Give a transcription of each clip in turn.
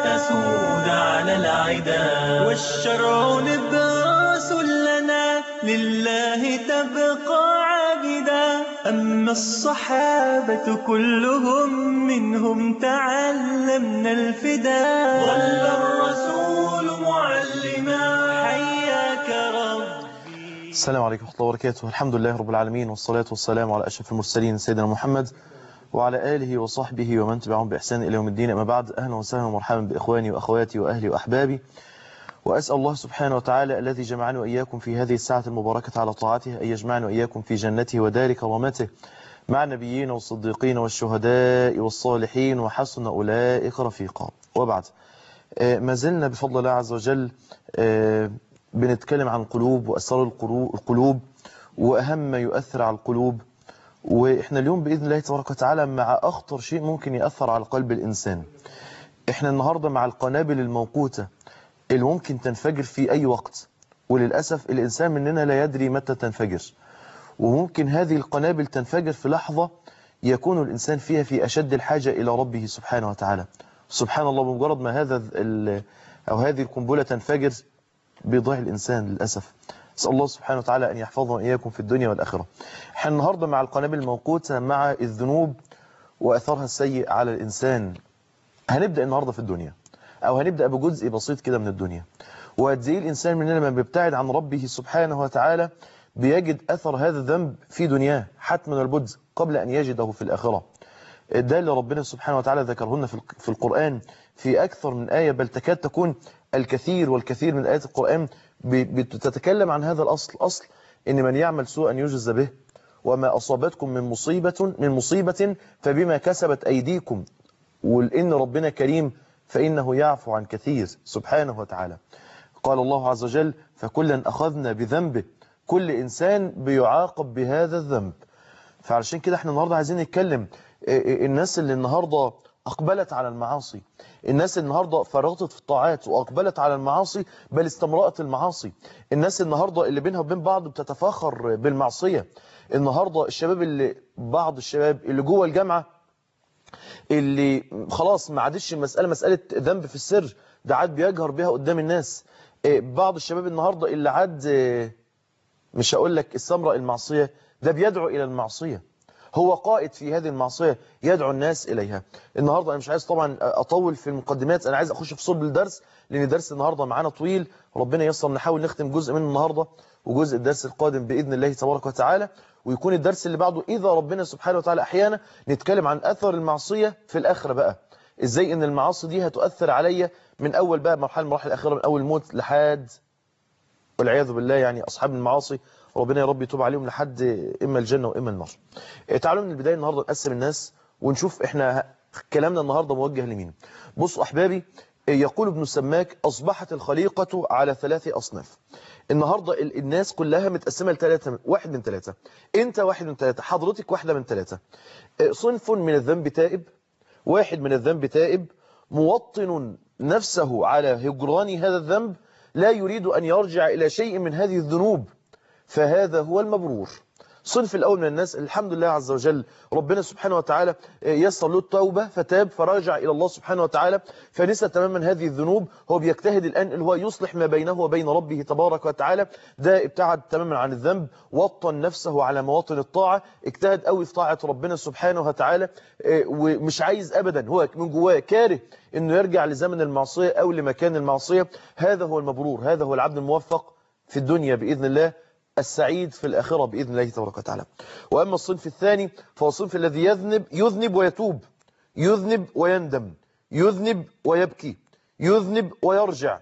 تسود على العدا والشرع نبراس لنا لله تبقى عابدا أما الصحابة كلهم منهم تعلمنا الفداء ظل الرسول معلما حياك ربي السلام عليكم ورحمة الله وبركاته الحمد لله رب العالمين والصلاة والسلام على أشرف المرسلين سيدنا محمد وعلى آله وصحبه ومن تبعهم بإحسان إلى يوم الدين أما بعد أهلا وسهلا ومرحبا بإخواني وأخواتي وأهلي وأحبابي وأسأل الله سبحانه وتعالى الذي جمعني وإياكم في هذه الساعة المباركة على طاعته أن يجمعني وإياكم في جنته ودار كرامته مع النبيين والصديقين والشهداء والصالحين وحسن أولئك رفيقا وبعد آه، ما زلنا بفضل الله عز وجل آه، بنتكلم عن القلوب وأسرار القلو- القلوب وأهم ما يؤثر على القلوب وإحنا اليوم بإذن الله تبارك وتعالى مع أخطر شيء ممكن يأثر على قلب الإنسان إحنا النهاردة مع القنابل الموقوتة اللي ممكن تنفجر في أي وقت وللأسف الإنسان مننا لا يدري متى تنفجر وممكن هذه القنابل تنفجر في لحظة يكون الإنسان فيها في أشد الحاجة إلى ربه سبحانه وتعالى سبحان الله بمجرد ما هذا ال- أو هذه القنبلة تنفجر بيضيع الإنسان للأسف أسأل الله سبحانه وتعالى أن يحفظنا وإياكم في الدنيا والآخرة احنا النهاردة مع القنابل الموقوتة مع الذنوب وأثرها السيء على الإنسان هنبدأ النهاردة في الدنيا أو هنبدأ بجزء بسيط كده من الدنيا وقد ايه الإنسان مننا لما بيبتعد عن ربه سبحانه وتعالى بيجد أثر هذا الذنب في دنياه حتما البد قبل أن يجده في الآخرة ده اللي ربنا سبحانه وتعالى ذكرهن في الق- في القرآن في أكثر من آية بل تكاد تكون الكثير والكثير من آيات القرآن ب- بتتكلم عن هذا الأصل أصل إن من يعمل سوءا يجز به وما أصابتكم من مصيبة من مصيبة فبما كسبت أيديكم ولأن ربنا كريم فإنه يعفو عن كثير سبحانه وتعالى قال الله عز وجل فكلا أخذنا بذنبه كل إنسان بيعاقب بهذا الذنب فعلشان كده احنا النهاردة عايزين نتكلم اه، اه، الناس اللي النهاردة أقبلت على المعاصي الناس النهاردة فرطت في الطاعات وأقبلت على المعاصي بل استمرأت المعاصي الناس النهاردة اللي بينها وبين بعض بتتفاخر بالمعصية النهاردة الشباب اللي بعض الشباب اللي جوه الجامعة اللي خلاص ما عادش المسألة مسألة ذنب في السر ده عاد بيجهر بها قدام الناس اه، بعض الشباب النهاردة اللي عاد اه، مش هقول لك السمراء المعصية ده بيدعو إلى المعصية هو قائد في هذه المعصية يدعو الناس إليها النهاردة أنا مش عايز طبعا أطول في المقدمات أنا عايز أخش في صلب الدرس لأن درس النهاردة معانا طويل ربنا ييسر نحاول نختم جزء منه النهاردة وجزء الدرس القادم بإذن الله تبارك وتعالى ويكون الدرس اللي بعده إذا ربنا سبحانه وتعالى أحيانا نتكلم عن أثر المعصية في الآخرة بقى إزاي إن المعاصي دي هتؤثر عليا من أول بقى مرحلة المراحل الأخيرة من أول موت لحد والعياذ بالله يعني أصحاب المعاصي ربنا يا رب يتوب عليهم لحد إما الجنة وإما النار إيه، تعالوا من البداية النهاردة نقسم الناس ونشوف إحنا ه- كلامنا النهاردة موجه لمين بصوا أحبابي إيه، يقول ابن السماك أصبحت الخليقة على ثلاث أصناف النهاردة ال- الناس كلها متقسمة لثلاثة واحد من ثلاثة أنت واحد من ثلاثة حضرتك واحدة من ثلاثة إيه، صنف من الذنب تائب واحد من الذنب تائب موطن نفسه على هجران هذا الذنب لا يريد أن يرجع إلى شيء من هذه الذنوب فهذا هو المبرور صنف الأول من الناس الحمد لله عز وجل ربنا سبحانه وتعالى يسر له التوبة فتاب فراجع إلى الله سبحانه وتعالى فنسى تماما هذه الذنوب هو بيجتهد الآن اللي هو يصلح ما بينه وبين ربه تبارك وتعالى ده ابتعد تماما عن الذنب وطن نفسه على مواطن الطاعة اجتهد قوي في طاعة ربنا سبحانه وتعالى إيه، ومش عايز أبدا هو من جواه كاره انه يرجع لزمن المعصية أو لمكان المعصية هذا هو المبرور هذا هو العبد الموفق في الدنيا بإذن الله السعيد في الآخرة بإذن الله تبارك وتعالى وأما الصنف الثاني فهو الصنف الذي يذنب يذنب ويتوب يذنب ويندم يذنب ويبكي يذنب ويرجع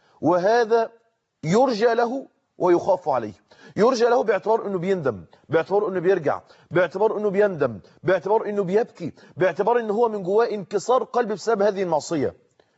وهذا يرجى له ويخاف عليه يرجى له باعتبار انه بيندم باعتبار انه بيرجع باعتبار انه بيندم باعتبار انه بيبكي باعتبار انه هو من جواه انكسار قلب بسبب هذه المعصية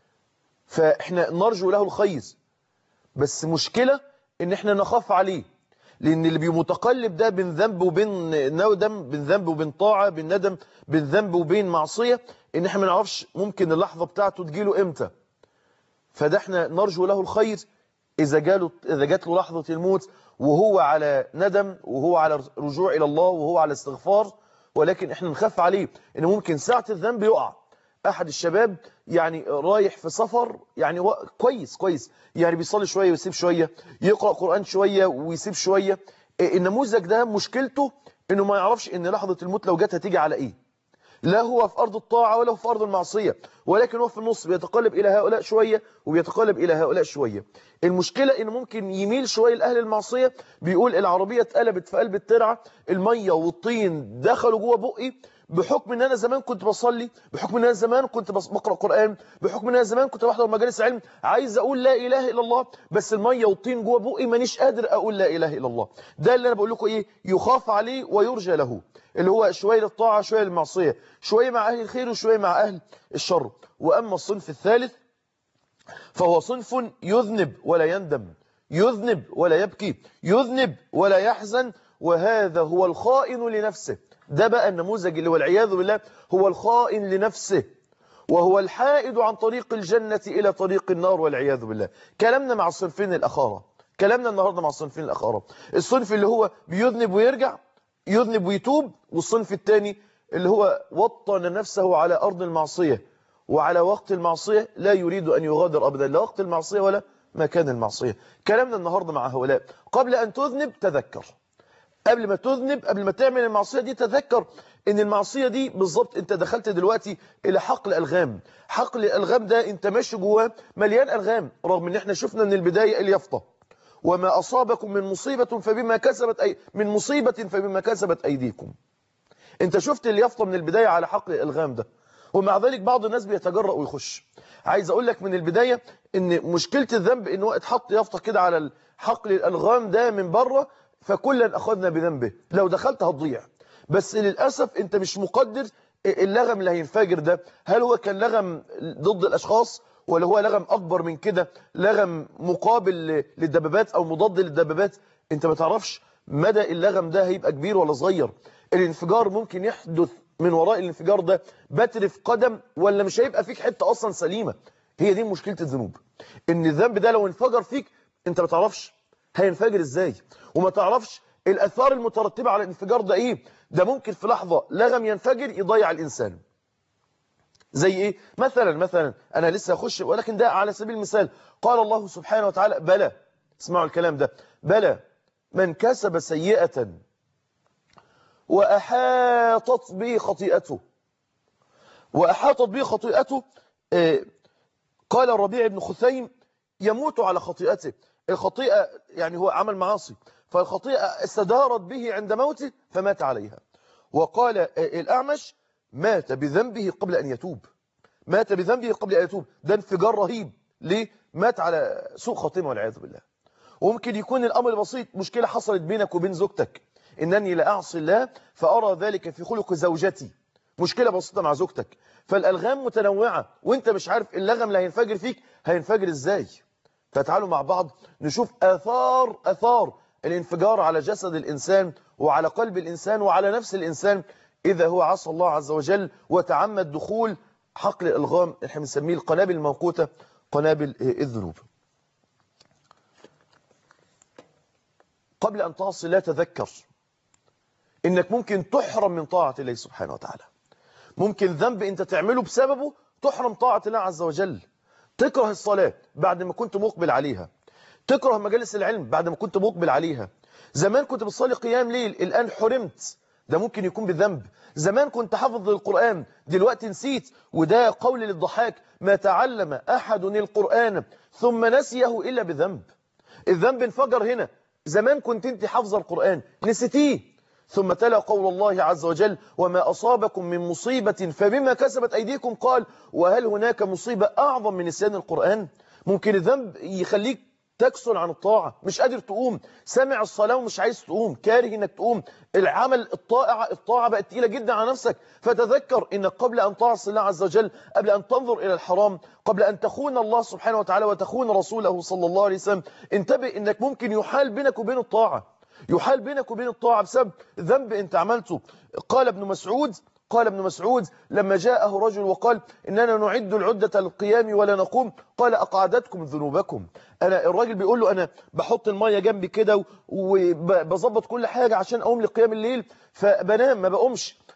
فاحنا نرجو له الخير بس مشكلة ان احنا نخاف عليه لان اللي بيمتقلب ده بين ذنب وبين ندم بين ذنب وبين طاعة بين ندم بين ذنب وبين معصية ان احنا ما نعرفش ممكن اللحظة بتاعته تجيله امتى فده احنا نرجو له الخير إذا جاله إذا جات له لحظة الموت وهو على ندم وهو على رجوع إلى الله وهو على استغفار ولكن احنا نخاف عليه إن ممكن ساعة الذنب يقع احد الشباب يعني رايح في سفر يعني و... كويس كويس يعني بيصلي شويه ويسيب شويه يقرا قران شويه ويسيب شويه النموذج ده مشكلته انه ما يعرفش ان لحظه الموت لو جت هتيجي على ايه لا هو في أرض الطاعة ولا في أرض المعصية ولكن هو في النص بيتقلب إلى هؤلاء شوية وبيتقلب إلى هؤلاء شوية المشكلة إنه ممكن يميل شوية لأهل المعصية بيقول العربية اتقلبت في قلب الترعة المية والطين دخلوا جوه بقي بحكم ان انا زمان كنت بصلي بحكم ان انا زمان كنت بقرا قران بحكم ان انا زمان كنت بحضر مجالس علم عايز اقول لا اله الا الله بس الميه والطين جوه بقي مانيش قادر اقول لا اله الا الله ده اللي انا بقول لكم ايه يخاف عليه ويرجى له اللي هو شويه للطاعه شويه للمعصيه شويه مع اهل الخير وشويه مع اهل الشر واما الصنف الثالث فهو صنف يذنب ولا يندم يذنب ولا يبكي يذنب ولا يحزن وهذا هو الخائن لنفسه ده بقى النموذج اللي والعياذ بالله هو الخائن لنفسه وهو الحائد عن طريق الجنة إلى طريق النار والعياذ بالله كلامنا مع الصنفين الأخارة كلامنا النهاردة مع الصنفين الأخارة الصنف اللي هو بيذنب ويرجع يذنب ويتوب والصنف الثاني اللي هو وطن نفسه على أرض المعصية وعلى وقت المعصية لا يريد أن يغادر أبدا لا وقت المعصية ولا مكان المعصية كلامنا النهاردة مع هؤلاء قبل أن تذنب تذكر قبل ما تذنب قبل ما تعمل المعصية دي تذكر ان المعصية دي بالظبط انت دخلت دلوقتي الى حقل الغام حقل الالغام ده انت ماشي جواه مليان الغام رغم ان احنا شفنا من البداية اليافطة وما اصابكم من مصيبة فبما كسبت أي من مصيبة فبما كسبت ايديكم انت شفت اليافطة من البداية على حقل الالغام ده ومع ذلك بعض الناس بيتجرأ ويخش عايز اقول لك من البداية ان مشكلة الذنب ان هو اتحط يافطة كده على حقل الالغام ده من بره فكلا أخذنا بذنبه لو دخلت هتضيع بس للأسف أنت مش مقدر اللغم اللي هينفجر ده هل هو كان لغم ضد الأشخاص ولا هو لغم أكبر من كده لغم مقابل للدبابات أو مضاد للدبابات أنت ما تعرفش مدى اللغم ده هيبقى كبير ولا صغير الانفجار ممكن يحدث من وراء الانفجار ده بتر في قدم ولا مش هيبقى فيك حتة أصلا سليمة هي دي مشكلة الذنوب ان الذنب ده لو انفجر فيك انت ما تعرفش هينفجر ازاي وما تعرفش الاثار المترتبة على الانفجار ده ايه ده ممكن في لحظة لغم ينفجر يضيع الانسان زي ايه مثلا مثلا انا لسه اخش ولكن ده على سبيل المثال قال الله سبحانه وتعالى بلى اسمعوا الكلام ده بلى من كسب سيئة وأحاطت به خطيئته وأحاطت به خطيئته قال الربيع بن خثيم يموت على خطيئته الخطيئة يعني هو عمل معاصي فالخطيئة استدارت به عند موته فمات عليها وقال الأعمش مات بذنبه قبل أن يتوب مات بذنبه قبل أن يتوب ده انفجار رهيب ليه؟ مات على سوء خاتمه والعياذ بالله وممكن يكون الأمر بسيط مشكلة حصلت بينك وبين زوجتك إنني لا أعصي الله فأرى ذلك في خلق زوجتي مشكلة بسيطة مع زوجتك فالألغام متنوعة وانت مش عارف اللغم اللي هينفجر فيك هينفجر ازاي فتعالوا مع بعض نشوف آثار آثار الانفجار على جسد الإنسان وعلى قلب الإنسان وعلى نفس الإنسان إذا هو عصى الله عز وجل وتعمد دخول حقل الألغام احنا بنسميه القنابل الموقوتة قنابل الذنوب قبل أن تعصي لا تذكر إنك ممكن تحرم من طاعة الله سبحانه وتعالى ممكن ذنب أنت تعمله بسببه تحرم طاعة الله عز وجل تكره الصلاة بعد ما كنت مقبل عليها تكره مجالس العلم بعد ما كنت مقبل عليها زمان كنت بتصلي قيام ليل الآن حرمت ده ممكن يكون بذنب زمان كنت حافظ للقرآن دلوقتي نسيت وده قول للضحاك ما تعلم أحد القرآن ثم نسيه إلا بذنب الذنب انفجر هنا زمان كنت انت حافظ القرآن نسيتيه ثم تلا قول الله عز وجل وما أصابكم من مصيبة فبما كسبت أيديكم قال وهل هناك مصيبة أعظم من نسيان القرآن ممكن الذنب يخليك تكسل عن الطاعة مش قادر تقوم سامع الصلاة ومش عايز تقوم كاره انك تقوم العمل الطاعة الطاعة بقت تقيلة جدا على نفسك فتذكر انك قبل ان تعصي الله عز وجل قبل ان تنظر الى الحرام قبل ان تخون الله سبحانه وتعالى وتخون رسوله صلى الله عليه وسلم انتبه انك ممكن يحال بينك وبين الطاعة يحال بينك وبين الطاعة بسبب ذنب انت عملته قال ابن مسعود قال ابن مسعود لما جاءه رجل وقال إننا نعد العدة للقيام ولا نقوم قال أقعدتكم ذنوبكم أنا الراجل بيقول له أنا بحط المية جنبي كده وبظبط كل حاجة عشان أقوم لقيام الليل فبنام ما بقومش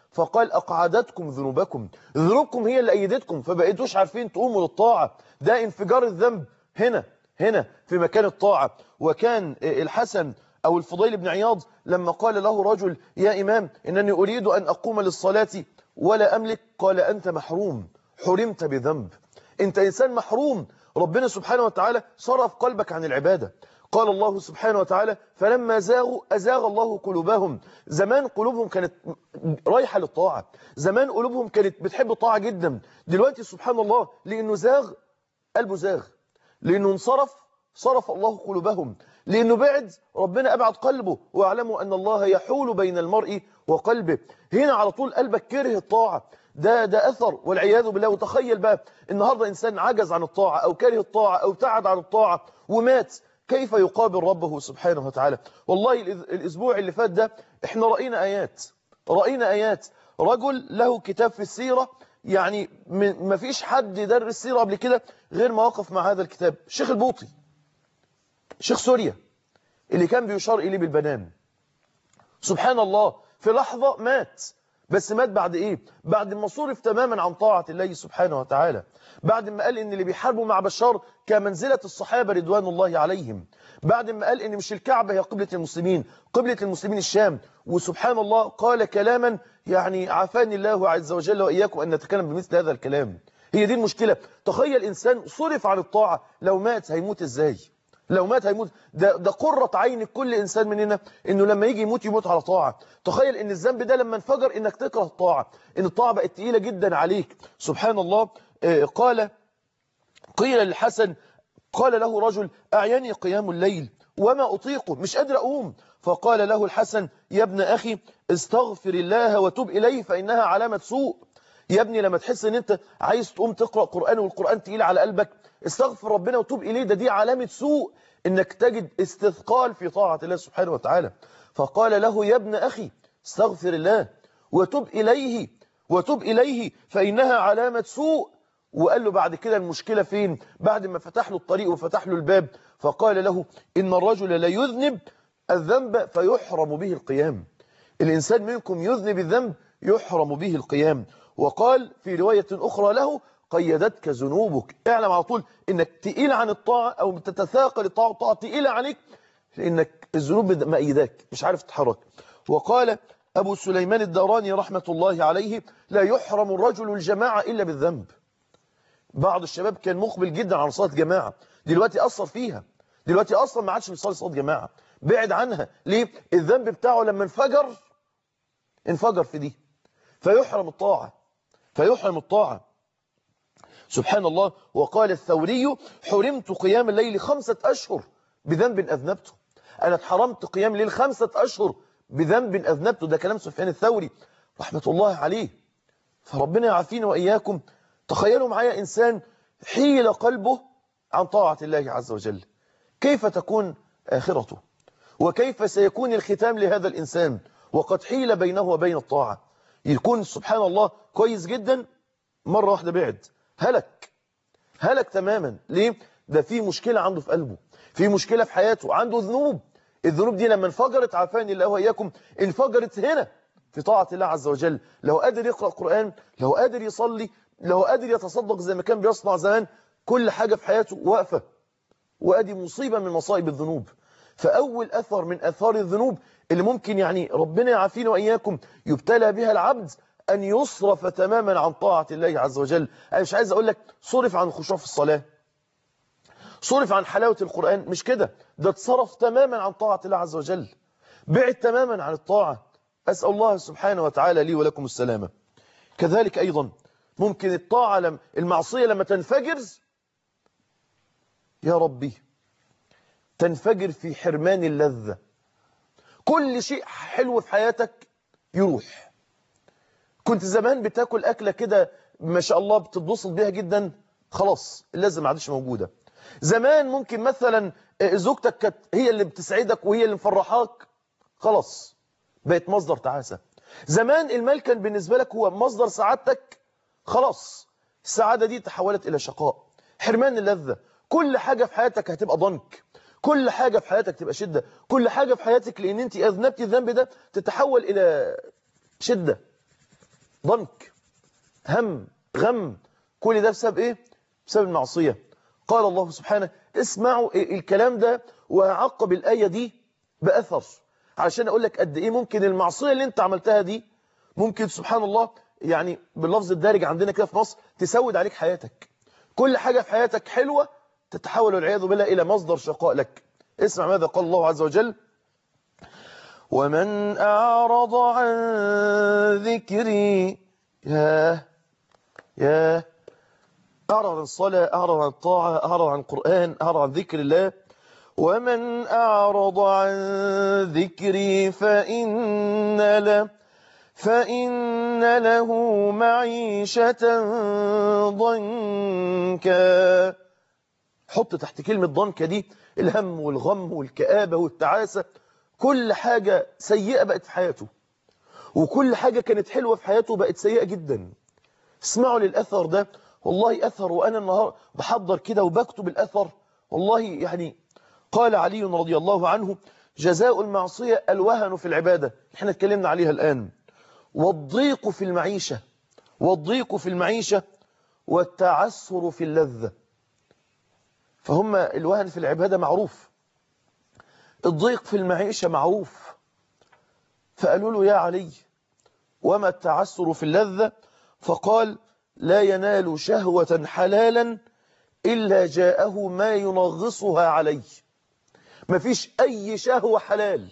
فقال أقعدتكم ذنوبكم ذنوبكم هي اللي أيدتكم فبقيتوش عارفين تقوموا للطاعة ده انفجار الذنب هنا هنا في مكان الطاعة وكان الحسن أو الفضيل بن عياض لما قال له رجل يا إمام إنني أريد أن أقوم للصلاة ولا أملك قال أنت محروم حرمت بذنب أنت إنسان محروم ربنا سبحانه وتعالى صرف قلبك عن العبادة قال الله سبحانه وتعالى فلما زاغوا أزاغ الله قلوبهم زمان قلوبهم كانت رايحة للطاعة زمان قلوبهم كانت بتحب الطاعة جدا دلوقتي سبحان الله لأنه زاغ قلبه زاغ لأنه انصرف صرف الله قلوبهم لأنه بعد ربنا أبعد قلبه واعلموا أن الله يحول بين المرء وقلبه هنا على طول قلبك كره الطاعة ده ده أثر والعياذ بالله وتخيل بقى النهاردة إنسان عجز عن الطاعة أو كره الطاعة أو ابتعد عن الطاعة ومات كيف يقابل ربه سبحانه وتعالى والله الأسبوع اللي فات ده احنا رأينا آيات رأينا آيات رجل له كتاب في السيرة يعني ما فيش حد درس السيرة قبل كده غير ما وقف مع هذا الكتاب الشيخ البوطي شيخ سوريا اللي كان بيشار إليه بالبنان سبحان الله في لحظة مات بس مات بعد ايه بعد ما صرف تماما عن طاعة الله سبحانه وتعالى بعد ما قال ان اللي بيحاربوا مع بشار كمنزلة الصحابة رضوان الله عليهم بعد ما قال ان مش الكعبة هي قبلة المسلمين قبلة المسلمين الشام وسبحان الله قال كلاما يعني عافاني الله عز وجل وإياكم أن نتكلم بمثل هذا الكلام هي دي المشكلة تخيل إنسان صرف عن الطاعة لو مات هيموت إزاي لو مات هيموت ده, ده قرة عين كل إنسان مننا إنه لما يجي يموت يموت على طاعة تخيل إن الذنب ده لما انفجر إنك تكره الطاعة إن الطاعة بقت تقيلة جدا عليك سبحان الله قال قيل للحسن قال له رجل أعيني قيام الليل وما أطيقه مش قادر أقوم فقال له الحسن يا ابن أخي استغفر الله وتوب إليه فإنها علامة سوء يا ابني لما تحس ان انت عايز تقوم تقرأ قرآن والقرآن تقيل على قلبك استغفر ربنا وتوب إليه ده دي علامة سوء انك تجد استثقال في طاعة الله سبحانه وتعالى فقال له يا ابن أخي استغفر الله وتوب إليه وتوب إليه فإنها علامة سوء وقال له بعد كده المشكلة فين بعد ما فتح له الطريق وفتح له الباب فقال له إن الرجل لا يذنب الذنب فيحرم به القيام الإنسان منكم يذنب الذنب يحرم به القيام وقال في رواية أخرى له قيدتك ذنوبك اعلم على طول انك تقيل عن الطاعة او تتثاقل الطاعة والطاعة تقيلة عليك لانك الذنوب مأيداك مش عارف تتحرك وقال أبو سليمان الدوراني رحمة الله عليه لا يحرم الرجل الجماعة إلا بالذنب بعض الشباب كان مقبل جدا على صلاة جماعة دلوقتي أثر فيها دلوقتي أصلا ما عادش بيصلي صلاة جماعة بعد عنها ليه الذنب بتاعه لما انفجر انفجر في دي فيحرم الطاعة فيحرم الطاعة سبحان الله وقال الثوري حرمت قيام الليل خمسة أشهر بذنب أذنبته أنا اتحرمت قيام الليل خمسة أشهر بذنب أذنبته ده كلام سفيان الثوري رحمة الله عليه فربنا يعافينا وإياكم تخيلوا معايا إنسان حيل قلبه عن طاعة الله عز وجل كيف تكون آخرته وكيف سيكون الختام لهذا الإنسان وقد حيل بينه وبين الطاعة يكون سبحان الله كويس جدا مرة واحدة بعد هلك هلك تماما ليه؟ ده في مشكلة عنده في قلبه في مشكلة في حياته عنده ذنوب الذنوب دي لما انفجرت عافاني الله وإياكم انفجرت هنا في طاعة الله عز وجل لو قادر يقرأ قرآن لو قادر يصلي لو قادر يتصدق زي ما كان بيصنع زمان كل حاجة في حياته واقفة وادي مصيبة من مصائب الذنوب فأول أثر من أثار الذنوب اللي ممكن يعني ربنا يعافينا وإياكم يبتلى بها العبد أن يصرف تماما عن طاعة الله عز وجل أنا مش عايز أقول لك صرف عن الخشوع في الصلاة صرف عن حلاوة القرآن مش كده ده اتصرف تماما عن طاعة الله عز وجل بعد تماما عن الطاعة أسأل الله سبحانه وتعالى لي ولكم السلامة كذلك أيضا ممكن الطاعة لم المعصية لما تنفجر يا ربي تنفجر في حرمان اللذة كل شيء حلو في حياتك يروح كنت زمان بتاكل أكلة كده ما شاء الله بتتبسط بيها جدا خلاص اللذة ما عادش موجودة زمان ممكن مثلا زوجتك كانت هي اللي بتسعدك وهي اللي مفرحاك خلاص بقت مصدر تعاسة زمان المال كان بالنسبة لك هو مصدر سعادتك خلاص السعادة دي تحولت إلى شقاء حرمان اللذة كل حاجة في حياتك هتبقى ضنك كل حاجة في حياتك تبقى شدة كل حاجة في حياتك لأن أنت أذنبتي الذنب ده تتحول إلى شدة ضنك هم غم كل ده بسبب ايه بسبب المعصية قال الله سبحانه اسمعوا الكلام ده وهعقب الآية دي بأثر علشان أقول لك قد إيه ممكن المعصية اللي أنت عملتها دي ممكن سبحان الله يعني باللفظ الدارج عندنا كده في مصر تسود عليك حياتك كل حاجة في حياتك حلوة تتحول والعياذ بالله إلى مصدر شقاء لك اسمع ماذا قال الله عز وجل ومن أعرض عن ذكري ياه ياه أعرض عن الصلاة أعرض عن الطاعة أعرض عن القرآن أعرض عن ذكر الله ومن أعرض عن ذكري فإن له فإن له معيشة ضنكا حط تحت كلمة ضنكا دي الهم والغم والكآبة والتعاسة كل حاجة سيئة بقت في حياته وكل حاجة كانت حلوة في حياته بقت سيئة جدا اسمعوا للأثر ده والله أثر وأنا النهار بحضر كده وبكتب الأثر والله يعني قال علي رضي الله عنه جزاء المعصية الوهن في العبادة احنا اتكلمنا عليها الآن والضيق في المعيشة والضيق في المعيشة والتعسر في اللذة فهم الوهن في العبادة معروف الضيق في المعيشة معروف فقالوا له يا علي وما التعسر في اللذة فقال لا ينال شهوة حلالا إلا جاءه ما ينغصها عليه ما فيش أي شهوة حلال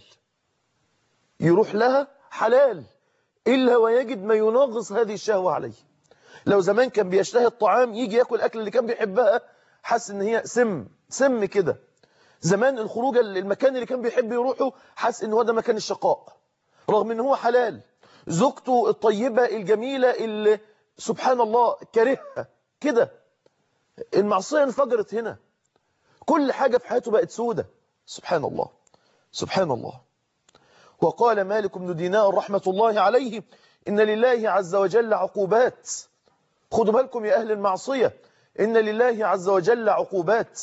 يروح لها حلال إلا ويجد ما ينغص هذه الشهوة عليه لو زمان كان بيشتهي الطعام يجي يأكل الأكل اللي كان بيحبها حس إن هي سم سم كده زمان الخروج المكان اللي كان بيحب يروحه حس إن هو ده مكان الشقاء رغم إن هو حلال زوجته الطيبة الجميلة اللي سبحان الله كرهها كده المعصية انفجرت هنا كل حاجة في حياته بقت سودة سبحان الله سبحان الله وقال مالك بن دينار رحمة الله عليه إن لله عز وجل عقوبات خدوا بالكم يا أهل المعصية إن لله عز وجل عقوبات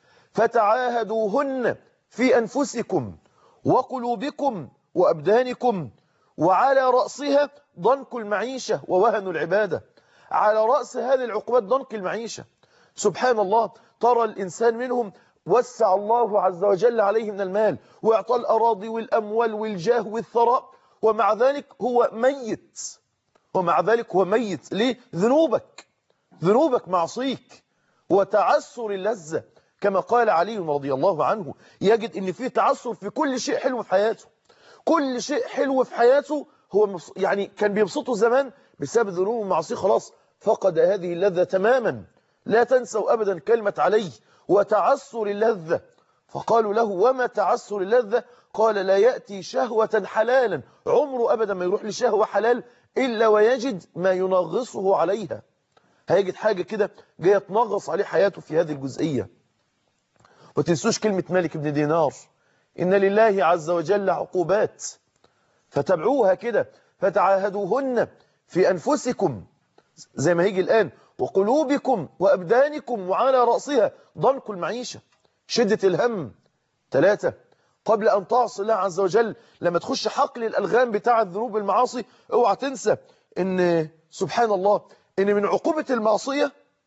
فتعاهدوهن في أنفسكم وقلوبكم وأبدانكم وعلى رأسها ضنك المعيشة ووهن العبادة على رأس هذه العقوبات ضنك المعيشة سبحان الله ترى الإنسان منهم وسع الله عز وجل عليه من المال وإعطى الأراضي والأموال والجاه والثراء ومع ذلك هو ميت ومع ذلك هو ميت ليه؟ ذنوبك ذنوبك معصيك وتعسر اللذة كما قال علي رضي الله عنه يجد ان فيه تعسر في كل شيء حلو في حياته كل شيء حلو في حياته هو يعني كان بيبسطه زمان بسبب ذنوب ومعصيه خلاص فقد هذه اللذة تماما لا تنسوا أبدا كلمة عليه وتعسر اللذة فقالوا له وما تعسر اللذة قال لا يأتي شهوة حلالا عمره أبدا ما يروح لشهوة حلال إلا ويجد ما ينغصه عليها هيجد حاجة كده جاية تنغص عليه حياته في هذه الجزئية وتنسوش كلمة مالك بن دينار إن لله عز وجل عقوبات فتبعوها كده فتعاهدوهن في أنفسكم زي ما هيجي الآن وقلوبكم وأبدانكم وعلى رأسها ضنك المعيشة شدة الهم ثلاثة قبل أن تعصي الله عز وجل لما تخش حقل الألغام بتاع الذنوب المعاصي اوعى تنسى ان سبحان الله ان من عقوبة المعصية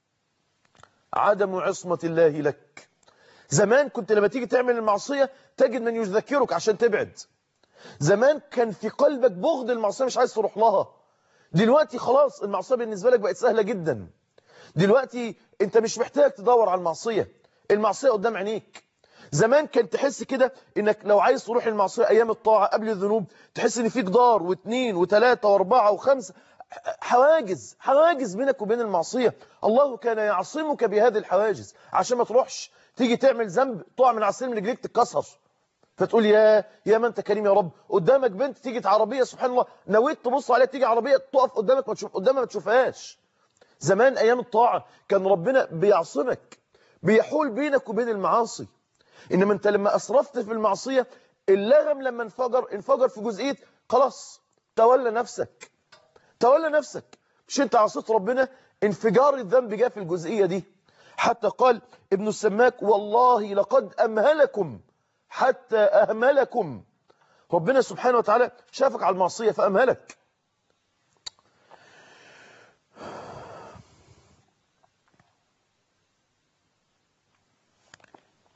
عدم عصمة الله لك زمان كنت لما تيجي تعمل المعصية تجد من يذكرك عشان تبعد زمان كان في قلبك بغض المعصية مش عايز تروح لها دلوقتي خلاص المعصية بالنسبة لك بقت سهلة جدا دلوقتي انت مش محتاج تدور على المعصية المعصية قدام عينيك زمان كان تحس كده انك لو عايز تروح المعصية ايام الطاعة قبل الذنوب تحس ان في جدار واثنين وثلاثة واربعة وخمسة حواجز حواجز بينك وبين المعصية الله كان يعصمك بهذه الحواجز عشان ما تروحش تيجي تعمل ذنب تقع من على السلم رجليك تتكسر فتقول يا يا ما انت كريم يا رب قدامك بنت تيجي عربية سبحان الله نويت تبص عليها تيجي عربية تقف قدامك ما تشوف قدامها ما تشوفهاش زمان ايام الطاعة كان ربنا بيعصمك بيحول بينك وبين المعاصي انما انت لما اسرفت في المعصية اللغم لما انفجر انفجر في جزئية خلاص تولى نفسك تولى نفسك مش انت عصيت ربنا انفجار الذنب جاء في الجزئية دي حتى قال ابن السماك والله لقد أمهلكم حتى أهملكم ربنا سبحانه وتعالى شافك على المعصية فأمهلك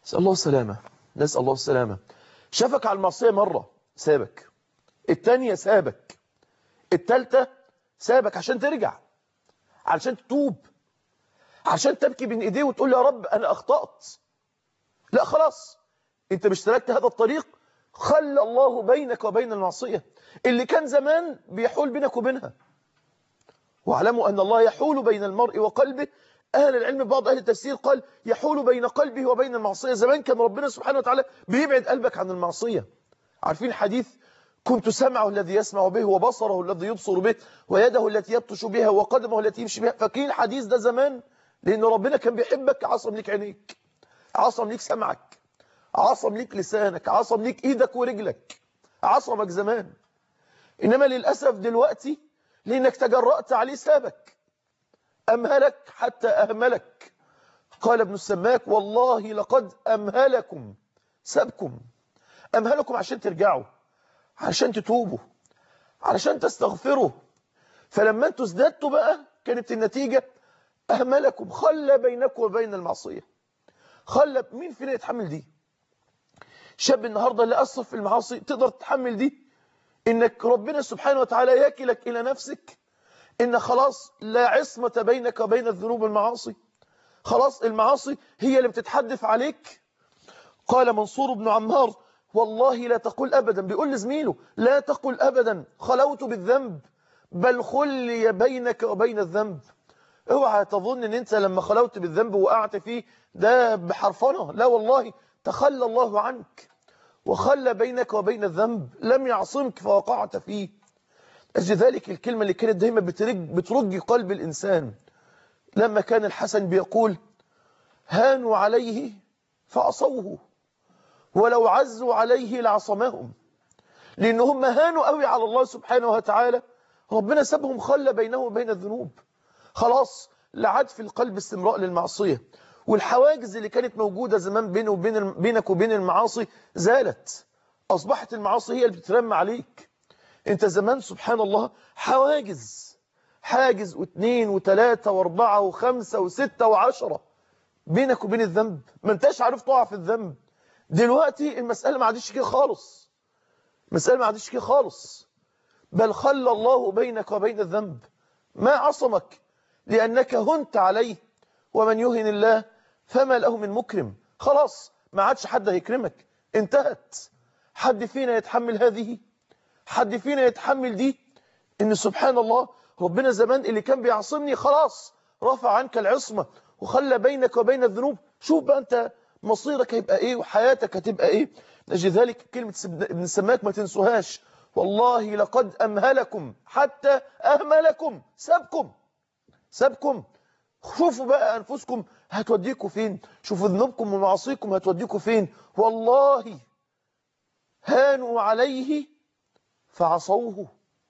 نسأل الله السلامة نسأل الله السلامة شافك على المعصية مرة سابك التانية سابك التالتة سابك عشان ترجع علشان تتوب عشان تبكي بين ايديه وتقول يا رب انا اخطأت لا خلاص انت مش سلكت هذا الطريق خلى الله بينك وبين المعصية اللي كان زمان بيحول بينك وبينها واعلموا أن الله يحول بين المرء وقلبه أهل العلم بعض أهل التفسير قال يحول بين قلبه وبين المعصية زمان كان ربنا سبحانه وتعالى بيبعد قلبك عن المعصية عارفين حديث كنت سمعه الذي يسمع به وبصره الذي يبصر به ويده التي يبطش بها وقدمه التي يمشي بها فاكرين الحديث ده زمان لأن ربنا كان بيحبك عصم ليك عينيك عصم ليك سمعك عصم ليك لسانك عصم ليك ايدك ورجلك عصمك زمان إنما للأسف دلوقتي لأنك تجرأت عليه سابك أمهلك حتى أهملك قال ابن السماك والله لقد أمهلكم سابكم أمهلكم عشان ترجعوا عشان تتوبوا علشان تستغفروا فلما انتوا ازددتوا بقى كانت النتيجة أهملكم خلى بينكم وبين المعصية خلى مين فينا يتحمل دي شاب النهاردة اللي أصف في المعاصي تقدر تتحمل دي إنك ربنا سبحانه وتعالى يكلك إلى نفسك إن خلاص لا عصمة بينك وبين الذنوب والمعاصي خلاص المعاصي هي اللي بتتحدث عليك قال منصور بن عمار والله لا تقول أبدا بيقول لزميله لا تقل أبدا خلوت بالذنب بل خلي بينك وبين الذنب اوعى تظن ان انت لما خلوت بالذنب وقعت فيه ده بحرفنة لا والله تخلى الله عنك وخلى بينك وبين الذنب لم يعصمك فوقعت فيه أجل ذلك الكلمة اللي كانت دايما بترج, بترج قلب الإنسان لما كان الحسن بيقول هانوا عليه فعصوه ولو عزوا عليه لعصمهم لأن هم هانوا قوي على الله سبحانه وتعالى ربنا سابهم خلى بينه وبين الذنوب خلاص لا عاد في القلب استمراء للمعصية والحواجز اللي كانت موجودة زمان بينه وبين بينك وبين المعاصي زالت أصبحت المعاصي هي اللي بتترمى عليك انت زمان سبحان الله حواجز حاجز واثنين وثلاثة واربعة وخمسة وستة وعشرة بينك وبين الذنب ما انتش عارف تقع في الذنب دلوقتي المسألة ما عادش كده خالص المسألة ما عادش كده خالص بل خلى الله بينك وبين الذنب ما عصمك لأنك هنت عليه ومن يهن الله فما له من مكرم خلاص ما عادش حد هيكرمك انتهت حد فينا يتحمل هذه حد فينا يتحمل دي ان سبحان الله ربنا زمان اللي كان بيعصمني خلاص رفع عنك العصمة وخلى بينك وبين الذنوب شوف بقى انت مصيرك هيبقى ايه وحياتك هتبقى ايه نجي ذلك كلمة ابن السماك ما تنسوهاش والله لقد أمهلكم حتى أهملكم سابكم سابكم شوفوا بقى أنفسكم هتوديكم فين شوفوا ذنوبكم ومعاصيكم هتوديكم فين والله هانوا عليه فعصوه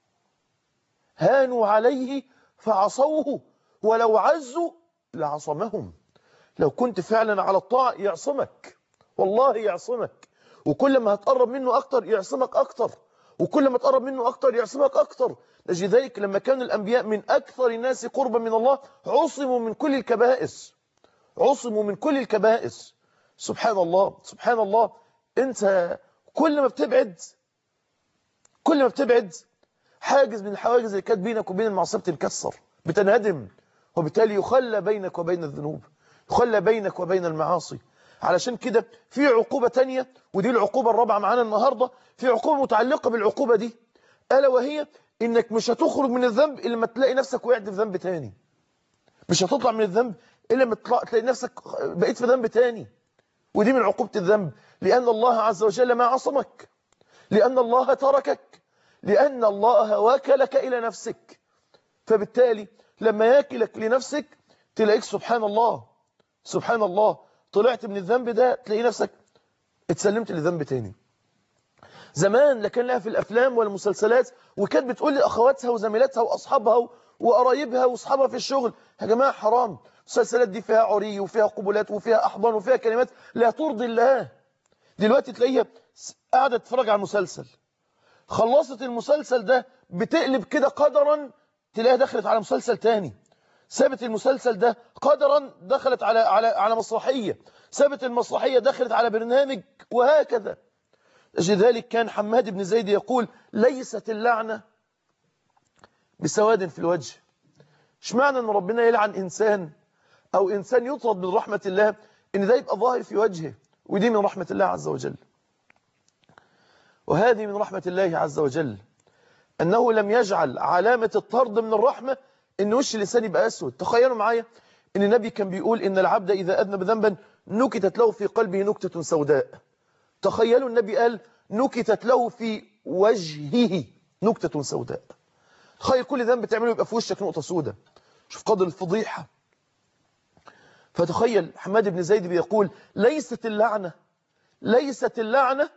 هانوا عليه فعصوه ولو عزوا لعصمهم لو كنت فعلا على الطاعة يعصمك والله يعصمك وكل ما هتقرب منه أكتر يعصمك أكتر وكل ما تقرب منه أكتر يعصمك أكتر لجي ذلك لما كان الأنبياء من أكثر الناس قربا من الله عصموا من كل الكبائس عصموا من كل الكبائس سبحان الله سبحان الله أنت كل ما بتبعد كل ما بتبعد حاجز من الحواجز اللي كانت بينك وبين المعصية بتنكسر بتنهدم وبالتالي يخلى بينك وبين الذنوب يخلى بينك وبين المعاصي علشان كده في عقوبة تانية ودي العقوبة الرابعة معانا النهاردة في عقوبة متعلقة بالعقوبة دي ألا وهي إنك مش هتخرج من الذنب إلا ما تلاقي نفسك وقعت في ذنب تاني مش هتطلع من الذنب إلا ما تلاقي نفسك بقيت في ذنب تاني ودي من عقوبة الذنب لأن الله عز وجل ما عصمك لأن الله تركك لأن الله وكلك إلى نفسك فبالتالي لما ياكلك لنفسك تلاقيك سبحان الله سبحان الله طلعت من الذنب ده تلاقي نفسك اتسلمت لذنب تاني زمان لكان لها في الأفلام والمسلسلات وكانت بتقول لأخواتها وزميلاتها وأصحابها وقرايبها وأصحابها في الشغل يا جماعة حرام المسلسلات دي فيها عري وفيها قبلات وفيها أحضان وفيها كلمات لا ترضي الله دلوقتي تلاقيها قاعدة تتفرج على المسلسل خلصت المسلسل ده بتقلب كده قدرا تلاقيها دخلت على مسلسل تاني سابت المسلسل ده قدرا دخلت على على على مسرحيه سابت المسرحية دخلت على برنامج وهكذا لذلك كان حماد بن زيد يقول ليست اللعنة بسواد في الوجه مش معنى ان ربنا يلعن انسان او انسان يطرد من رحمة الله ان ده يبقى ظاهر في وجهه ودي من رحمة الله عز وجل وهذه من رحمة الله عز وجل أنه لم يجعل علامة الطرد من الرحمة أن وش اللسان يبقى أسود تخيلوا معايا أن النبي كان بيقول إن العبد إذا أذنب ذنبا نكتت له في قلبه نكتة سوداء تخيلوا النبي قال نكتت له في وجهه نكتة سوداء تخيل كل ذنب تعمله يبقى في وشك نقطة سوداء شوف قدر الفضيحة فتخيل حماد بن زيد بيقول ليست اللعنة ليست اللعنة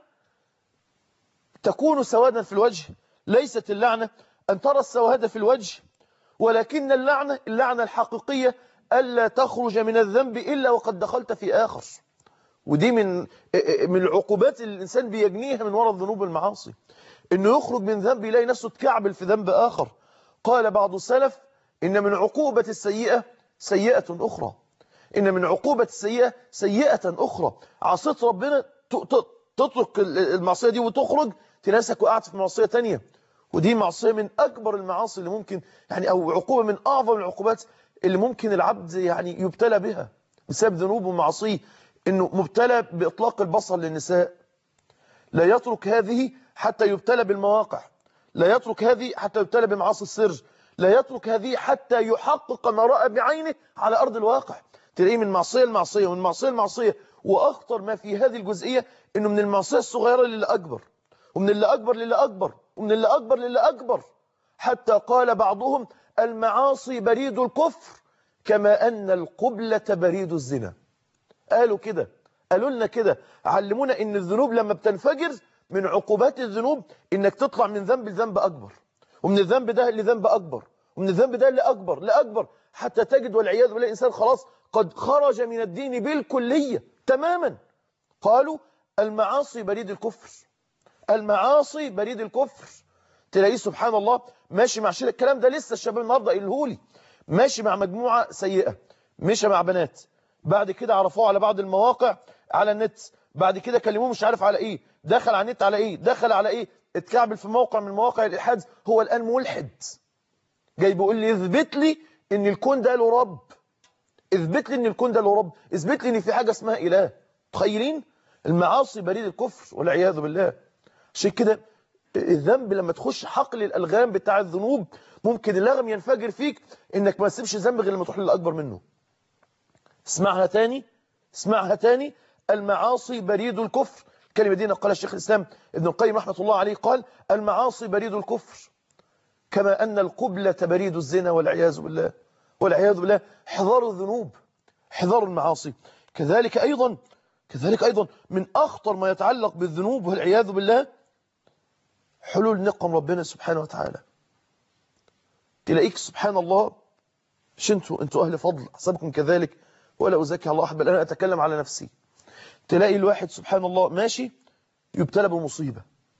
تكون سوادا في الوجه ليست اللعنة أن ترى السواد في الوجه ولكن اللعنة اللعنة الحقيقية ألا تخرج من الذنب إلا وقد دخلت في آخر ودي من من العقوبات اللي الإنسان بيجنيها من وراء الذنوب والمعاصي إنه يخرج من ذنب يلاقي نفسه تكعبل في ذنب آخر قال بعض السلف إن من عقوبة السيئة سيئة أخرى إن من عقوبة السيئة سيئة أخرى عصيت ربنا تترك المعصية دي وتخرج تناسك وقعت في معصية تانية ودي معصية من أكبر المعاصي اللي ممكن يعني أو عقوبة من أعظم العقوبات اللي ممكن العبد يعني يبتلى بها بسبب ذنوبه ومعاصيه إنه مبتلى بإطلاق البصر للنساء لا يترك هذه حتى يبتلى بالمواقع لا يترك هذه حتى يبتلى بمعاصي السر لا يترك هذه حتى يحقق ما رأى بعينه على أرض الواقع تلاقيه من معصية لمعصية ومن معصية لمعصية وأخطر ما في هذه الجزئية إنه من المعصية الصغيرة للي أكبر ومن اللي أكبر للي أكبر ومن اللي أكبر للي أكبر حتى قال بعضهم المعاصي بريد الكفر كما أن القبلة بريد الزنا قالوا كده قالوا لنا كده علمونا إن الذنوب لما بتنفجر من عقوبات الذنوب إنك تطلع من ذنب لذنب أكبر ومن الذنب ده لذنب أكبر ومن الذنب ده لأكبر لأكبر حتى تجد والعياذ بالله الإنسان خلاص قد خرج من الدين بالكلية تماما قالوا المعاصي بريد الكفر المعاصي بريد الكفر تلاقيه سبحان الله ماشي مع شله الكلام ده لسه الشباب النهارده قايلهولي ماشي مع مجموعه سيئه مشى مع بنات بعد كده عرفوه على بعض المواقع على النت بعد كده كلموه مش عارف على ايه دخل على النت على ايه دخل على ايه اتكعبل في موقع من مواقع الالحاد هو الان ملحد جاي بيقول لي اثبت لي ان الكون ده له رب اثبت لي ان الكون ده له رب اثبت لي ان في حاجه اسمها اله تخيلين المعاصي بريد الكفر والعياذ بالله عشان كده الذنب لما تخش حقل الالغام بتاع الذنوب ممكن اللغم ينفجر فيك انك ما تسيبش ذنب غير لما تروح للاكبر منه اسمعها تاني اسمعها تاني المعاصي بريد الكفر الكلمه دي قال الشيخ الاسلام ابن القيم رحمه الله عليه قال المعاصي بريد الكفر كما ان القبلة بريد الزنا والعياذ بالله والعياذ بالله حذار الذنوب حذار المعاصي كذلك ايضا كذلك ايضا من اخطر ما يتعلق بالذنوب والعياذ بالله حلول نقم ربنا سبحانه وتعالى تلاقيك سبحان الله مش انتوا انتوا اهل فضل حسبكم كذلك ولا ازكي الله احد بل انا اتكلم على نفسي تلاقي الواحد سبحان الله ماشي يبتلى بمصيبه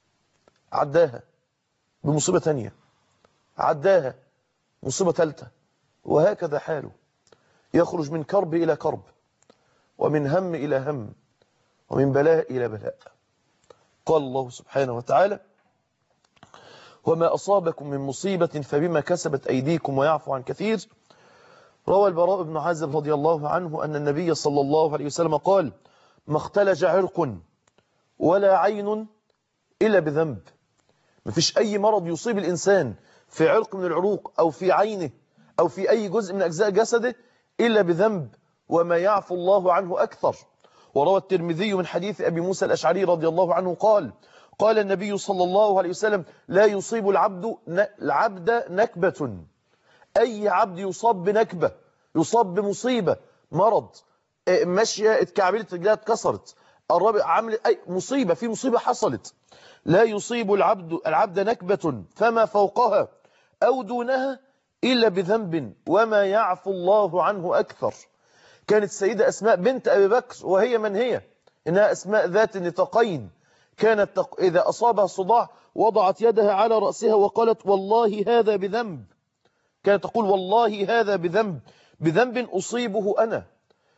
عداها بمصيبه ثانيه عداها مصيبه ثالثه وهكذا حاله يخرج من كرب الى كرب ومن هم الى هم ومن بلاء الى بلاء قال الله سبحانه وتعالى وما أصابكم من مصيبة فبما كسبت أيديكم ويعفو عن كثير روى البراء بن عازب رضي الله عنه أن النبي صلى الله عليه وسلم قال ما اختلج عرق ولا عين إلا بذنب ما فيش أي مرض يصيب الإنسان في عرق من العروق أو في عينه أو في أي جزء من أجزاء جسده إلا بذنب وما يعفو الله عنه أكثر وروى الترمذي من حديث أبي موسى الأشعري رضي الله عنه قال قال النبي صلى الله عليه وسلم لا يصيب العبد العبد نكبة أي عبد يصاب بنكبة يصاب بمصيبة مرض ماشية اتكعبلت رجلها اتكسرت الرابع عمل أي مصيبة في مصيبة حصلت لا يصيب العبد العبد نكبة فما فوقها أو دونها إلا بذنب وما يعفو الله عنه أكثر كانت السيدة أسماء بنت أبي بكر وهي من هي إنها أسماء ذات النطاقين كانت تق... إذا أصابها صداع وضعت يدها على رأسها وقالت والله هذا بذنب كانت تقول والله هذا بذنب بذنب أصيبه أنا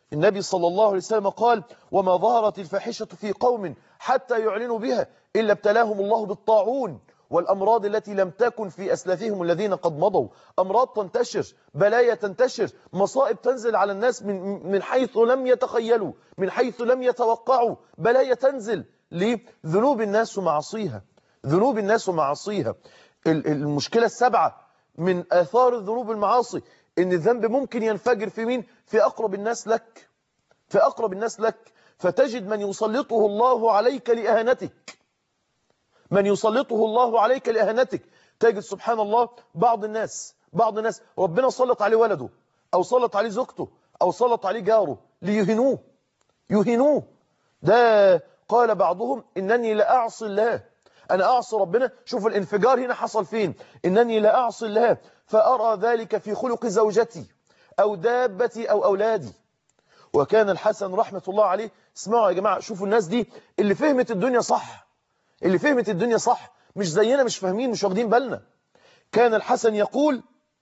النبي صلى الله عليه وسلم قال وما ظهرت الفاحشة في قوم حتى يعلنوا بها إلا ابتلاهم الله بالطاعون والأمراض التي لم تكن في أسلافهم الذين قد مضوا أمراض تنتشر بلايا تنتشر مصائب تنزل على الناس من, من حيث لم يتخيلوا من حيث لم يتوقعوا بلايا تنزل لذنوب الناس ومعصيها ذنوب الناس ومعاصيها المشكلة السبعة من آثار الذنوب المعاصي ان الذنب ممكن ينفجر في مين في أقرب الناس لك في أقرب الناس لك فتجد من يسلطه الله عليك لأهانتك من يسلطه الله عليك لأهانتك تجد سبحان الله بعض الناس بعض الناس ربنا سلط عليه ولده أو سلط عليه زوجته أو سلط عليه جاره ليهنوه يهنوه ده قال بعضهم إنني لأعصي الله أنا أعصي ربنا شوف الانفجار هنا حصل فين إنني لأعصي الله فأرى ذلك في خلق زوجتي أو دابتي أو أولادي وكان الحسن رحمة الله عليه اسمعوا يا جماعة شوفوا الناس دي اللي فهمت الدنيا صح اللي فهمت الدنيا صح مش زينا مش فاهمين مش واخدين بالنا كان الحسن يقول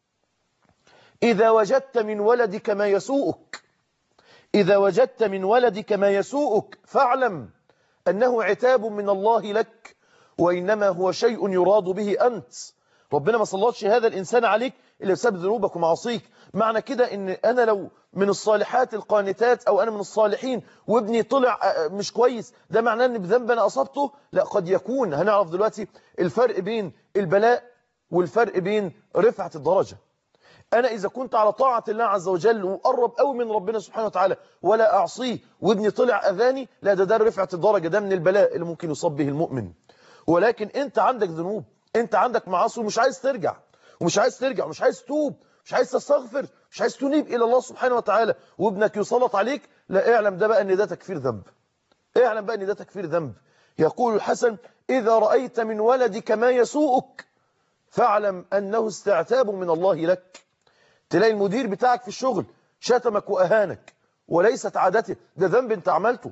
إذا وجدت من ولدك ما يسوءك إذا وجدت من ولدك ما يسوءك فاعلم أنه عتاب من الله لك وإنما هو شيء يراد به أنت ربنا ما صلتش هذا الإنسان عليك إلا بسبب ذنوبك ومعاصيك معنى كده إن أنا لو من الصالحات القانتات أو أنا من الصالحين وابني طلع مش كويس ده معناه أن بذنب أنا أصبته لا قد يكون هنعرف دلوقتي الفرق بين البلاء والفرق بين رفعة الدرجة أنا إذا كنت على طاعة الله عز وجل وقرب قوي من ربنا سبحانه وتعالى ولا أعصيه وابني طلع أذاني لا ده ده رفعة الدرجة ده من البلاء اللي ممكن يصاب به المؤمن ولكن أنت عندك ذنوب أنت عندك معاصي ومش عايز ترجع ومش عايز ترجع ومش عايز توب مش عايز تستغفر مش عايز تنيب إلى الله سبحانه وتعالى وابنك يسلط عليك لا اعلم ده بقى ان ده تكفير ذنب اعلم بقى ان ده تكفير ذنب يقول الحسن إذا رأيت من ولدك ما يسوءك فاعلم أنه استعتاب من الله لك تلاقي المدير بتاعك في الشغل شتمك وأهانك وليست عادته ده ذنب انت عملته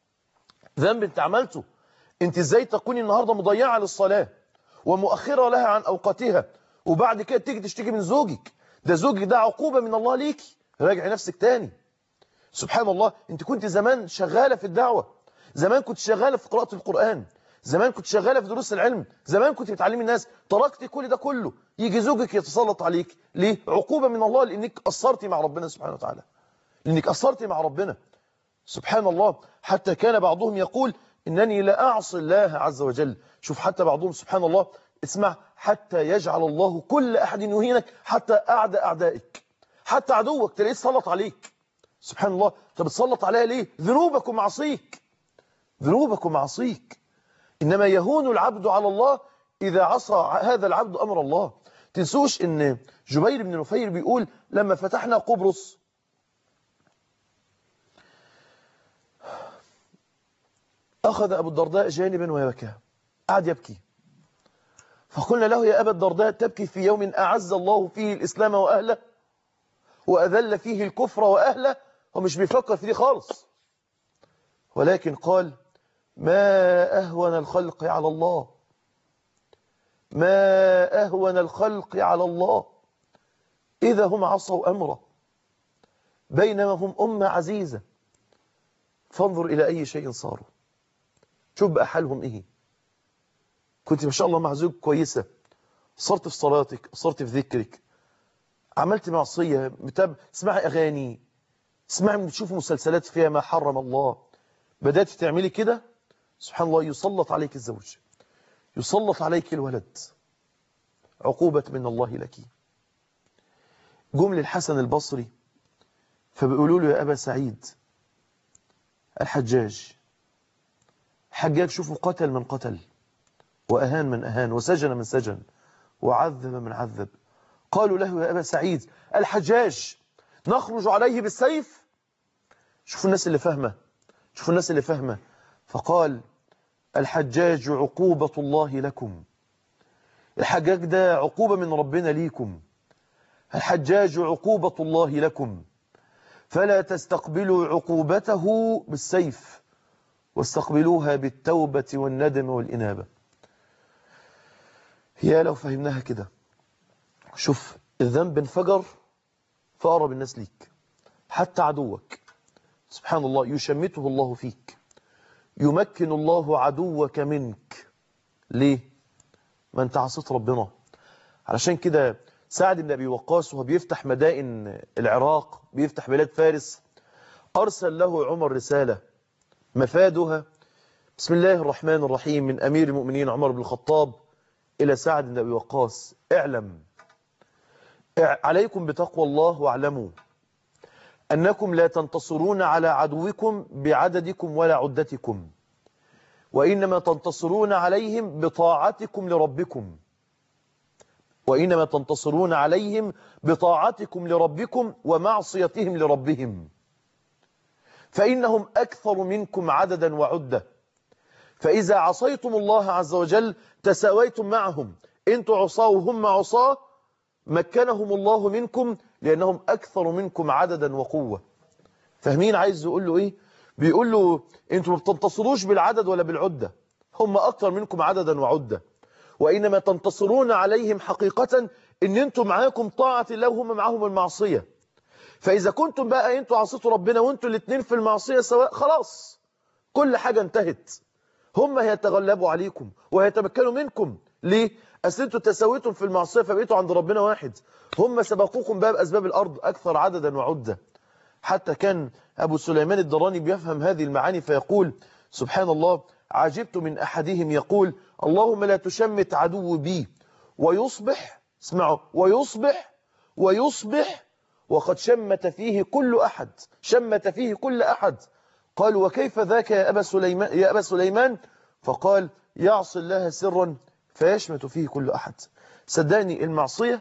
ذنب انت عملته انت ازاي تكوني النهاردة مضيعة للصلاة ومؤخرة لها عن أوقاتها وبعد كده تيجي تشتكي من زوجك ده زوجك ده عقوبة من الله ليكي راجعي نفسك تاني سبحان الله انت كنت زمان شغالة في الدعوة زمان كنت شغالة في قراءة القرآن زمان كنت شغالة في دروس العلم زمان كنت بتعلمي الناس تركتي كل ده كله يجي زوجك يتسلط عليك ليه عقوبة من الله لأنك قصرتي مع ربنا سبحانه وتعالى لأنك قصرتي مع ربنا سبحان الله حتى كان بعضهم يقول إنني لا أعصي الله عز وجل شوف حتى بعضهم سبحان الله اسمع حتى يجعل الله كل أحد يهينك حتى أعدى أعدائك حتى عدوك تلاقيه سلط عليك سبحان الله طب بتسلط عليها ليه ذنوبك ومعصيك ذنوبك ومعصيك إنما يهون العبد على الله إذا عصى هذا العبد أمر الله تنسوش إن جبير بن نفير بيقول لما فتحنا قبرص أخذ أبو الدرداء جانبا ويبكى قعد يبكي فقلنا له يا أبا الدرداء تبكي في يوم أعز الله فيه الإسلام وأهله وأذل فيه الكفر وأهله ومش بيفكر في دي خالص ولكن قال ما أهون الخلق على الله ما أهون الخلق على الله إذا هم عصوا أمره بينما هم أمة عزيزة فانظر إلى أي شيء صاروا شوف بقى حالهم إيه كنت ما شاء الله مع زوج كويسة صرت في صلاتك صرت في ذكرك عملت معصية متاب... اسمعي أغاني اسمعي بتشوف مسلسلات فيها ما حرم الله بدأت تعملي كده سبحان الله يسلط عليك الزوج يسلط عليك الولد عقوبة من الله لك جمل الحسن البصري فبيقولوا له يا أبا سعيد الحجاج حجاج شوفوا قتل من قتل وأهان من أهان وسجن من سجن وعذب من عذب قالوا له يا أبا سعيد الحجاج نخرج عليه بالسيف شوفوا الناس اللي فاهمة شوفوا الناس اللي فاهمة فقال الحجاج عقوبة الله لكم الحجاج ده عقوبة من ربنا ليكم الحجاج عقوبة الله لكم فلا تستقبلوا عقوبته بالسيف واستقبلوها بالتوبة والندم والإنابة يا لو فهمناها كده شوف الذنب انفجر فأقرب الناس ليك حتى عدوك سبحان الله يشمته الله فيك يمكن الله عدوك منك ليه ما انت عصيت ربنا علشان كده سعد بن أبي وقاص وهو بيفتح مدائن العراق بيفتح بلاد فارس أرسل له عمر رسالة مفادها بسم الله الرحمن الرحيم من أمير المؤمنين عمر بن الخطاب إلى سعد بن أبي وقاص اعلم عليكم بتقوى الله واعلموا أنكم لا تنتصرون على عدوكم بعددكم ولا عدتكم وإنما تنتصرون عليهم بطاعتكم لربكم وإنما تنتصرون عليهم بطاعتكم لربكم ومعصيتهم لربهم فإنهم أكثر منكم عددا وعدة فإذا عصيتم الله عز وجل تساويتم معهم انتوا عصاه وهم عصاه مكنهم الله منكم لأنهم أكثر منكم عددا وقوة فاهمين عايز يقول له إيه بيقول له انتوا ما بتنتصروش بالعدد ولا بالعدة هم أكثر منكم عددا وعدة وإنما تنتصرون عليهم حقيقة إن انتم معاكم طاعة الله وهم معاهم المعصية فإذا كنتم بقى انتوا عصيتوا ربنا وانتوا الاثنين في المعصية سواء خلاص كل حاجة انتهت هم هيتغلبوا عليكم وهيتمكنوا منكم ليه؟ أصل انتوا تساويتم في المعصية فبقيتوا عند ربنا واحد هم سبقوكم باب أسباب الأرض أكثر عددا وعدة حتى كان أبو سليمان الدراني بيفهم هذه المعاني فيقول سبحان الله عجبت من أحدهم يقول اللهم لا تشمت عدو بي ويصبح اسمعوا ويصبح ويصبح وقد شمت فيه كل أحد شمت فيه كل أحد قال وكيف ذاك يا أبا سليمان, يا أبا سليمان فقال يعصي الله سرا فيشمت فيه كل أحد صدقني المعصية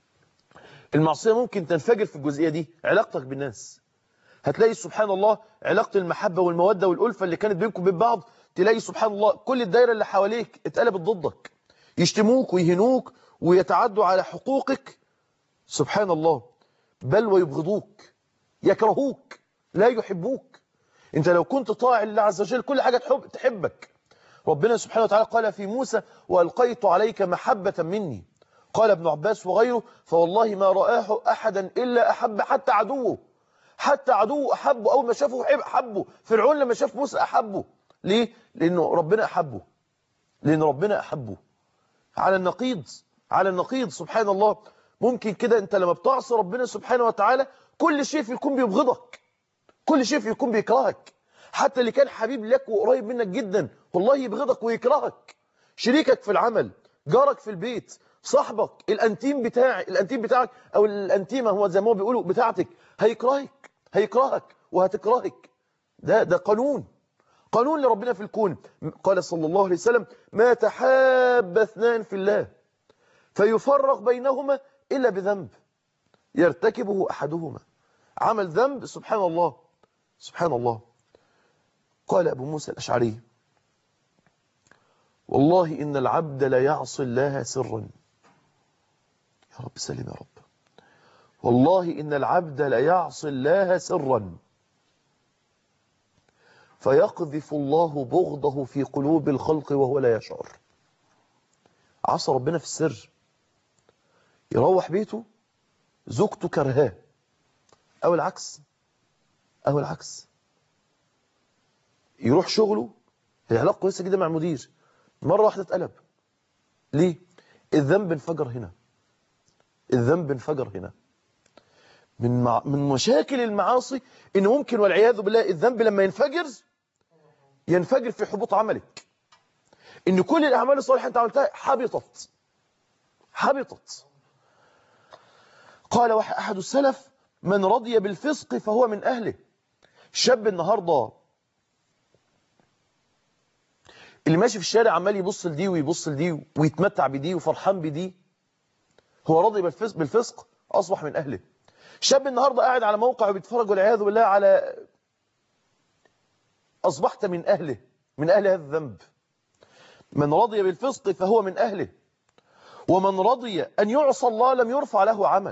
المعصية ممكن تنفجر في الجزئية دي علاقتك بالناس هتلاقي سبحان الله علاقة المحبة والمودة والألفة اللي كانت بينكم وبين بعض تلاقي سبحان الله كل الدايرة اللي حواليك اتقلبت ضدك يشتموك ويهنوك ويتعدوا على حقوقك سبحان الله بل ويبغضوك يكرهوك لا يحبوك انت لو كنت طاع لله عز وجل كل حاجة تحب تحبك ربنا سبحانه وتعالى قال في موسى وألقيت عليك محبة مني قال ابن عباس وغيره فوالله ما رآه أحدا إلا أحب حتى عدوه حتى عدوه أحبه أول ما شافه أحبه فرعون لما شاف موسى أحبه ليه؟ لأنه ربنا أحبه لأن ربنا أحبه على النقيض على النقيض سبحان الله ممكن كده أنت لما بتعصي ربنا سبحانه وتعالى كل شيء في الكون بيبغضك كل شيء في الكون بيكرهك حتى اللي كان حبيب لك وقريب منك جدا والله يبغضك ويكرهك شريكك في العمل جارك في البيت صاحبك الانتيم بتاعي الانتيم بتاعك او الانتيمه هو زي ما هو بيقولوا بتاعتك هيكرهك هيكرهك وهتكرهك ده ده قانون قانون لربنا في الكون قال صلى الله عليه وسلم ما تحاب اثنان في الله فيفرق بينهما الا بذنب يرتكبه احدهما عمل ذنب سبحان الله سبحان الله قال ابو موسى الاشعري والله إن العبد لا يعصي الله سرا يا رب سلم يا رب والله إن العبد لا يعصي الله سرا فيقذف الله بغضه في قلوب الخلق وهو لا يشعر عصى ربنا في السر يروح بيته زوجته كرهاه أو العكس أو العكس يروح شغله العلاقة كويسة جدا مع المدير مرة واحدة اتقلب ليه؟ الذنب انفجر هنا الذنب انفجر هنا من مع... من مشاكل المعاصي ان ممكن والعياذ بالله الذنب لما ينفجر ينفجر في حبوط عملك ان كل الاعمال الصالحه انت عملتها حبطت حبطت قال احد السلف من رضي بالفسق فهو من اهله شاب النهارده اللي ماشي في الشارع عمال يبص لدي ويبص لدي ويتمتع بدي وفرحان بدي هو راضي بالفسق, بالفسق أصبح من أهله شاب النهاردة قاعد على موقع وبيتفرج والعياذ بالله على أصبحت من أهله من أهل هذا الذنب من رضي بالفسق فهو من أهله ومن رضي أن يعصى الله لم يرفع له عمل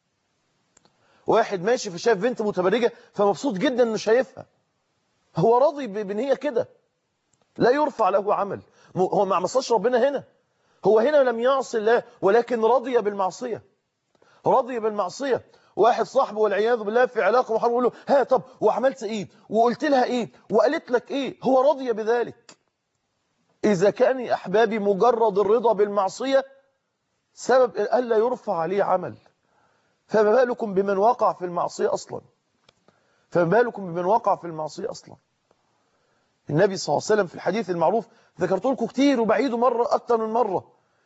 واحد ماشي فشاف بنت متبرجة فمبسوط جدا انه شايفها هو راضي بان هي كده لا يرفع له عمل هو ما عصاش ربنا هنا هو هنا لم يعصي الله ولكن رضي بالمعصية رضي بالمعصية واحد صاحبه والعياذ بالله في علاقه محرمه يقول له ها طب وعملت ايه وقلت لها ايه وقالت لك ايه هو راضي بذلك اذا كان يا احبابي مجرد الرضا بالمعصيه سبب الا يرفع عليه عمل فما بالكم بمن وقع في المعصيه اصلا فما بالكم بمن وقع في المعصيه اصلا النبي صلى الله عليه وسلم في الحديث المعروف ذكرت لكم كتير وبعيده مرة أكثر من مرة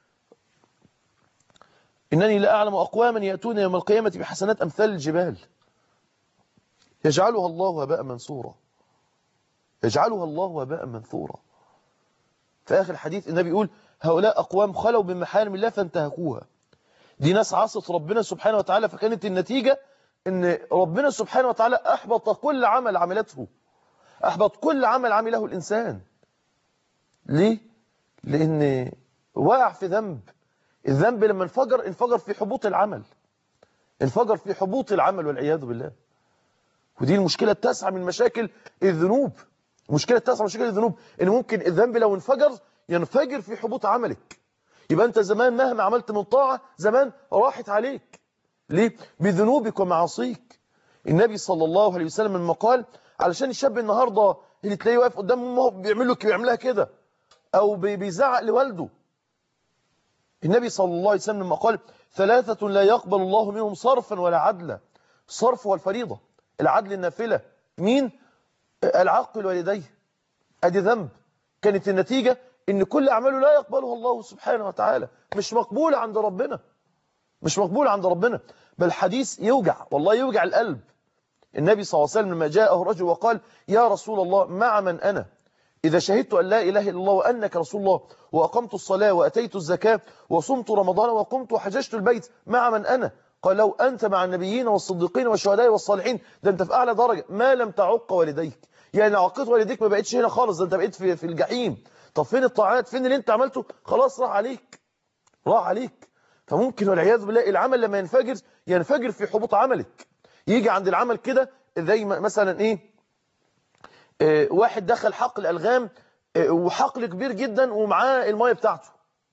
إنني لا أعلم أقواما يأتون يوم القيامة بحسنات أمثال الجبال يجعلها الله هباء منثورا يجعلها الله هباء منثورا في آخر الحديث النبي يقول هؤلاء أقوام خلوا من محارم الله فانتهكوها دي ناس عصت ربنا سبحانه وتعالى فكانت النتيجة ان ربنا سبحانه وتعالى أحبط كل عمل عملته أحبط كل عمل عمله الإنسان ليه؟ لأن وقع في ذنب الذنب لما انفجر انفجر في حبوط العمل انفجر في حبوط العمل والعياذ بالله ودي المشكلة التاسعة من مشاكل الذنوب المشكلة التاسعة من مشاكل الذنوب ان ممكن الذنب لو انفجر ينفجر في حبوط عملك يبقى انت زمان مهما عملت من طاعة زمان راحت عليك ليه؟ بذنوبك ومعاصيك النبي صلى الله عليه وسلم لما قال علشان الشاب النهاردة اللي تلاقيه واقف قدام امه بيعمل له بيعملها كده او بيزعق لوالده النبي صلى الله عليه وسلم لما قال ثلاثة لا يقبل الله منهم صرفا ولا عدلا الصرف والفريضة العدل النافلة مين العق الوالديه ادي ذنب كانت النتيجة ان كل اعماله لا يقبلها الله سبحانه وتعالى مش مقبولة عند ربنا مش مقبولة عند ربنا بل حديث يوجع والله يوجع القلب النبي صلى الله عليه وسلم لما جاءه رجل وقال يا رسول الله مع من أنا إذا شهدت أن لا إله إلا الله وأنك رسول الله وأقمت الصلاة وأتيت الزكاة وصمت رمضان وقمت وحججت البيت مع من أنا قال لو أنت مع النبيين والصديقين والشهداء والصالحين ده أنت في أعلى درجة ما لم تعق والديك يعني عقيت والديك ما بقتش هنا خالص ده أنت بقيت في, في الجحيم طب فين الطاعات فين اللي أنت عملته خلاص راح عليك راح عليك فممكن والعياذ بالله العمل لما ينفجر ينفجر في حبوط عملك يجي عند العمل كده زي مثلا ايه اه واحد دخل حقل الغام اه وحقل كبير جدا ومعاه الميه بتاعته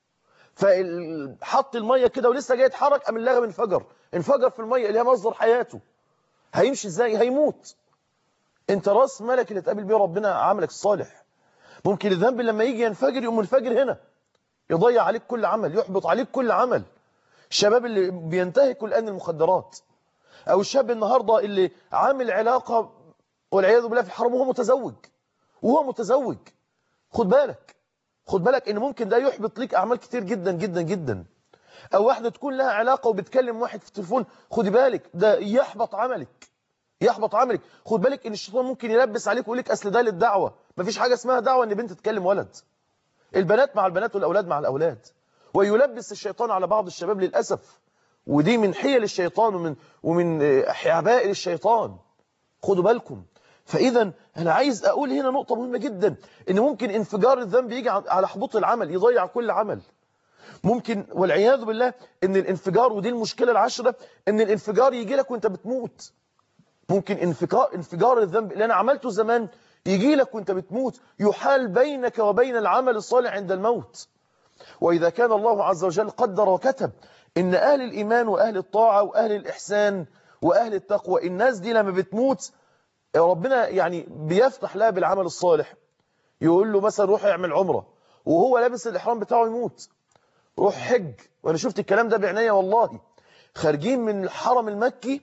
فحط الميه كده ولسه جاي يتحرك قام اللغم انفجر انفجر في الميه اللي هي مصدر حياته هيمشي ازاي هيموت انت راس ملك اللي تقابل بيه ربنا عملك الصالح ممكن الذنب لما يجي ينفجر يقوم منفجر هنا يضيع عليك كل عمل يحبط عليك كل عمل الشباب اللي بينتهكوا الآن المخدرات أو الشاب النهاردة اللي عامل علاقة والعياذ بالله في الحرام وهو متزوج وهو متزوج خد بالك خد بالك ان ممكن ده يحبط ليك أعمال كتير جدا جدا جدا أو واحدة تكون لها علاقة وبتكلم واحد في التليفون خد بالك ده يحبط عملك يحبط عملك خد بالك ان الشيطان ممكن يلبس عليك ويقول لك اصل ده للدعوة مفيش حاجة اسمها دعوة ان بنت تكلم ولد البنات مع البنات والأولاد مع الأولاد ويلبس الشيطان على بعض الشباب للأسف ودي من حيل الشيطان ومن ومن حبائل الشيطان خدوا بالكم فإذا أنا عايز أقول هنا نقطة مهمة جدا إن ممكن انفجار الذنب يجي على حبوط العمل يضيع كل عمل ممكن والعياذ بالله إن الانفجار ودي المشكلة العشرة إن الانفجار يجي لك وانت بتموت ممكن انفجار, انفجار الذنب اللي أنا عملته زمان يجي لك وانت بتموت يحال بينك وبين العمل الصالح عند الموت وإذا كان الله عز وجل قدر وكتب إن أهل الإيمان وأهل الطاعة وأهل الإحسان وأهل التقوى الناس دي لما بتموت ربنا يعني بيفتح لها بالعمل الصالح يقول له مثلا روح اعمل عمرة وهو لابس الإحرام بتاعه يموت روح حج وأنا شفت الكلام ده بعناية والله خارجين من الحرم المكي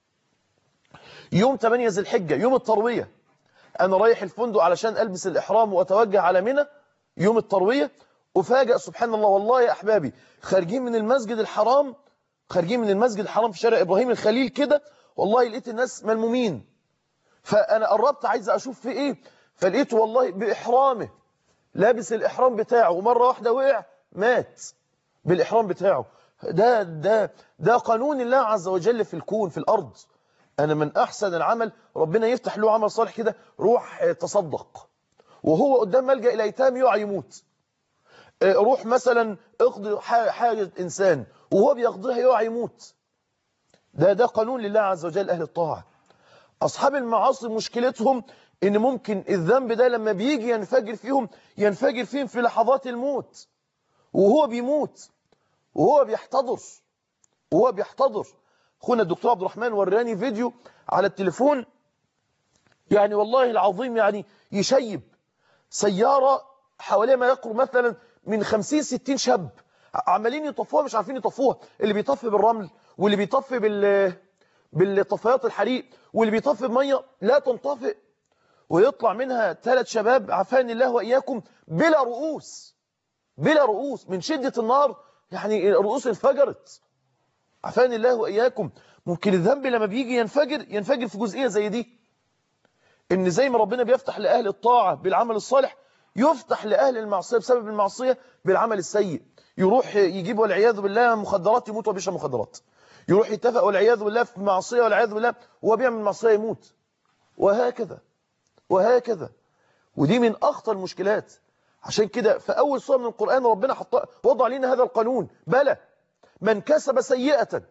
يوم 8 ذي الحجة يوم التروية أنا رايح الفندق علشان ألبس الإحرام وأتوجه على منى يوم التروية وفاجأ سبحان الله والله يا أحبابي خارجين من المسجد الحرام خارجين من المسجد الحرام في شارع إبراهيم الخليل كده والله لقيت الناس ملمومين فأنا قربت عايز أشوف في إيه فلقيته والله بإحرامه لابس الإحرام بتاعه ومرة واحدة وقع مات بالإحرام بتاعه ده ده ده قانون الله عز وجل في الكون في الأرض أنا من أحسن العمل ربنا يفتح له عمل صالح كده روح تصدق وهو قدام ملجأ الأيتام يقع يموت روح مثلا اقضي حاجة إنسان وهو بيقضيها يقع يموت ده ده قانون لله عز وجل أهل الطاعة أصحاب المعاصي مشكلتهم إن ممكن الذنب ده لما بيجي ينفجر فيهم ينفجر فيهم في لحظات الموت وهو بيموت وهو بيحتضر وهو بيحتضر اخونا الدكتور عبد الرحمن وراني فيديو على التليفون يعني والله العظيم يعني يشيب سيارة حوالي ما يقرب مثلا من 50 60 شاب عمالين يطفوها مش عارفين يطفوها اللي بيطفي بالرمل واللي بيطفي بال بالطفايات الحريق واللي بيطفي بميه لا تنطفئ ويطلع منها ثلاث شباب عفاني الله واياكم بلا رؤوس بلا رؤوس من شدة النار يعني الرؤوس انفجرت عفاني الله واياكم ممكن الذنب لما بيجي ينفجر ينفجر في جزئية زي دي ان زي ما ربنا بيفتح لأهل الطاعة بالعمل الصالح يفتح لأهل المعصية بسبب المعصية بالعمل السيء يروح يجيب والعياذ بالله مخدرات يموت وبيشرب مخدرات يروح يتفق والعياذ بالله في معصية والعياذ بالله وهو بيعمل معصية يموت وهكذا وهكذا ودي من أخطر المشكلات عشان كده في أول سورة من القرآن ربنا حط وضع لنا هذا القانون بلى من كسب سيئة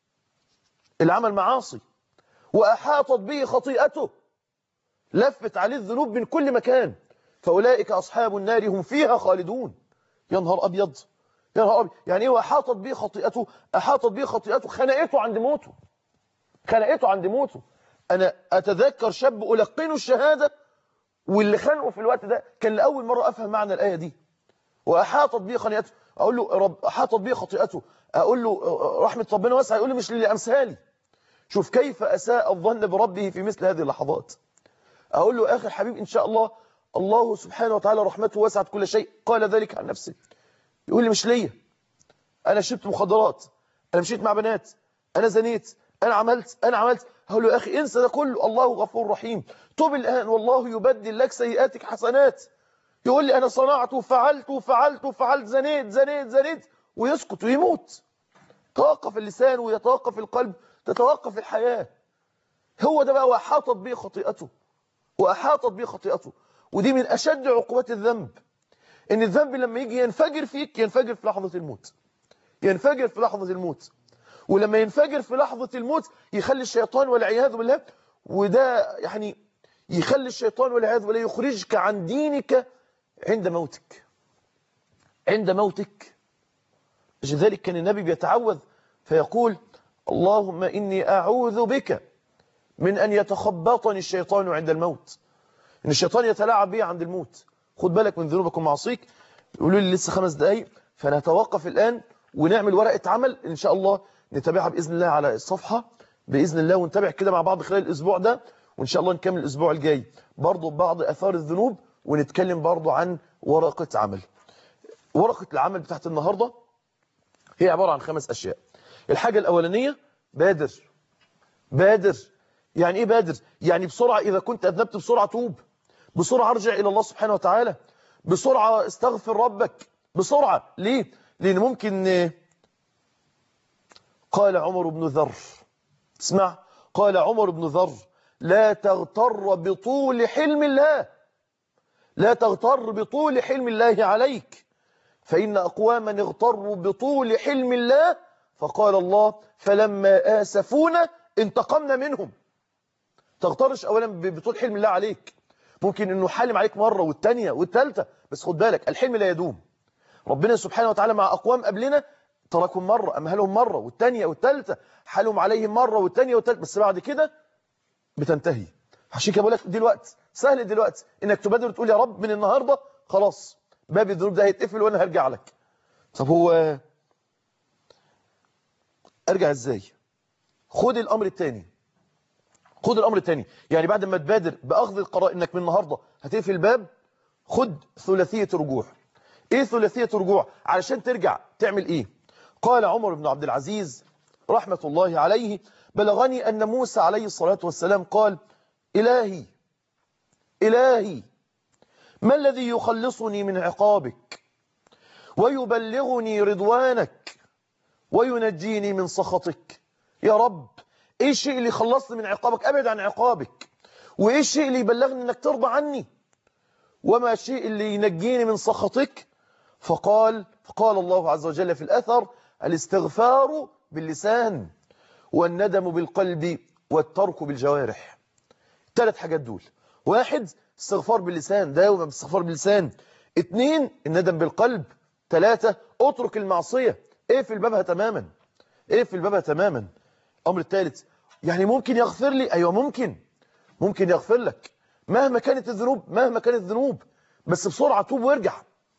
العمل معاصي وأحاطت به خطيئته لفت عليه الذنوب من كل مكان فأولئك أصحاب النار هم فيها خالدون يا نهار أبيض يا نهار أبيض يعني إيه وأحاطت به خطيئته أحاطت به خطيئته خنقته عند موته خنقته عند موته أنا أتذكر شاب ألقنه الشهادة واللي خانقه في الوقت ده كان لأول مرة أفهم معنى الآية دي وأحاطت به خطيئته أقول له رب أحاطت به خطيئته أقول له رحمة ربنا واسعة يقول لي مش للي أمثالي شوف كيف أساء الظن بربه في مثل هذه اللحظات أقول له آخر حبيب إن شاء الله الله سبحانه وتعالى رحمته وسعت كل شيء قال ذلك عن نفسه يقول لي مش ليا أنا شربت مخدرات أنا مشيت مع بنات أنا زنيت أنا عملت أنا عملت هقول له يا أخي انسى ده كله الله غفور رحيم توب الآن والله يبدل لك سيئاتك حسنات يقول لي أنا صنعت وفعلت وفعلت وفعلت زنيت زنيت زنيت ويسكت ويموت توقف اللسان ويتوقف القلب تتوقف الحياة هو ده بقى وأحاطت به خطيئته وأحاطت به خطيئته ودي من أشد عقوبات الذنب إن الذنب لما يجي ينفجر فيك ينفجر في لحظة الموت ينفجر في لحظة الموت ولما ينفجر في لحظة الموت يخلي الشيطان والعياذ بالله وده يعني يخلي الشيطان والعياذ بالله يخرجك عن دينك عند موتك عند موتك لذلك كان النبي بيتعوذ فيقول اللهم إني أعوذ بك من أن يتخبطني الشيطان عند الموت إن الشيطان يتلاعب بي عند الموت خد بالك من ذنوبك ومعصيك يقولوا لي لسه خمس دقايق فنتوقف الآن ونعمل ورقة عمل إن شاء الله نتابعها بإذن الله على الصفحة بإذن الله ونتابع كده مع بعض خلال الأسبوع ده وإن شاء الله نكمل الأسبوع الجاي برضو بعض أثار الذنوب ونتكلم برضو عن ورقة عمل ورقة العمل بتاعت النهاردة هي عبارة عن خمس أشياء الحاجة الأولانية بادر بادر يعني إيه بادر؟ يعني بسرعة إذا كنت أذنبت بسرعة توب بسرعة ارجع إلى الله سبحانه وتعالى بسرعة استغفر ربك بسرعة ليه؟ لأن ممكن قال عمر بن ذر اسمع قال عمر بن ذر لا تغتر بطول حلم الله لا تغتر بطول حلم الله عليك فإن أقواما اغتروا بطول حلم الله فقال الله فلما آسفونا انتقمنا منهم تغترش أولا بطول حلم الله عليك ممكن أنه حالم عليك مرة والتانية والتالتة بس خد بالك الحلم لا يدوم ربنا سبحانه وتعالى مع أقوام قبلنا تركهم مرة أمهلهم مرة والتانية والتالتة حالهم عليهم مرة والتانية والتالتة بس بعد كده بتنتهي عشان كده بقول لك دلوقتي سهل دلوقتي انك تبادر وتقول يا رب من النهارده خلاص باب الذنوب ده هيتقفل وانا هرجع لك طب هو ارجع ازاي خد الامر الثاني خد الامر الثاني يعني بعد ما تبادر باخذ القرار انك من النهارده هتقفل الباب خد ثلاثيه رجوع ايه ثلاثيه رجوع علشان ترجع تعمل ايه قال عمر بن عبد العزيز رحمه الله عليه بلغني ان موسى عليه الصلاه والسلام قال الهي الهي ما الذي يخلصني من عقابك ويبلغني رضوانك وينجيني من سخطك يا رب ايه الشيء اللي خلصني من عقابك ابعد عن عقابك وايه الشيء اللي يبلغني انك ترضى عني وما الشيء اللي ينجيني من سخطك فقال فقال الله عز وجل في الأثر الاستغفار باللسان والندم بالقلب والترك بالجوارح ثلاث حاجات دول واحد استغفار باللسان داوم باستغفار باللسان اثنين الندم بالقلب ثلاثة اترك المعصية اقفل بابها تماما اقفل بابها تماما الأمر الثالث يعني ممكن يغفر لي أيوة ممكن ممكن يغفر لك مهما كانت الذنوب مهما كانت الذنوب بس بسرعة توب وارجع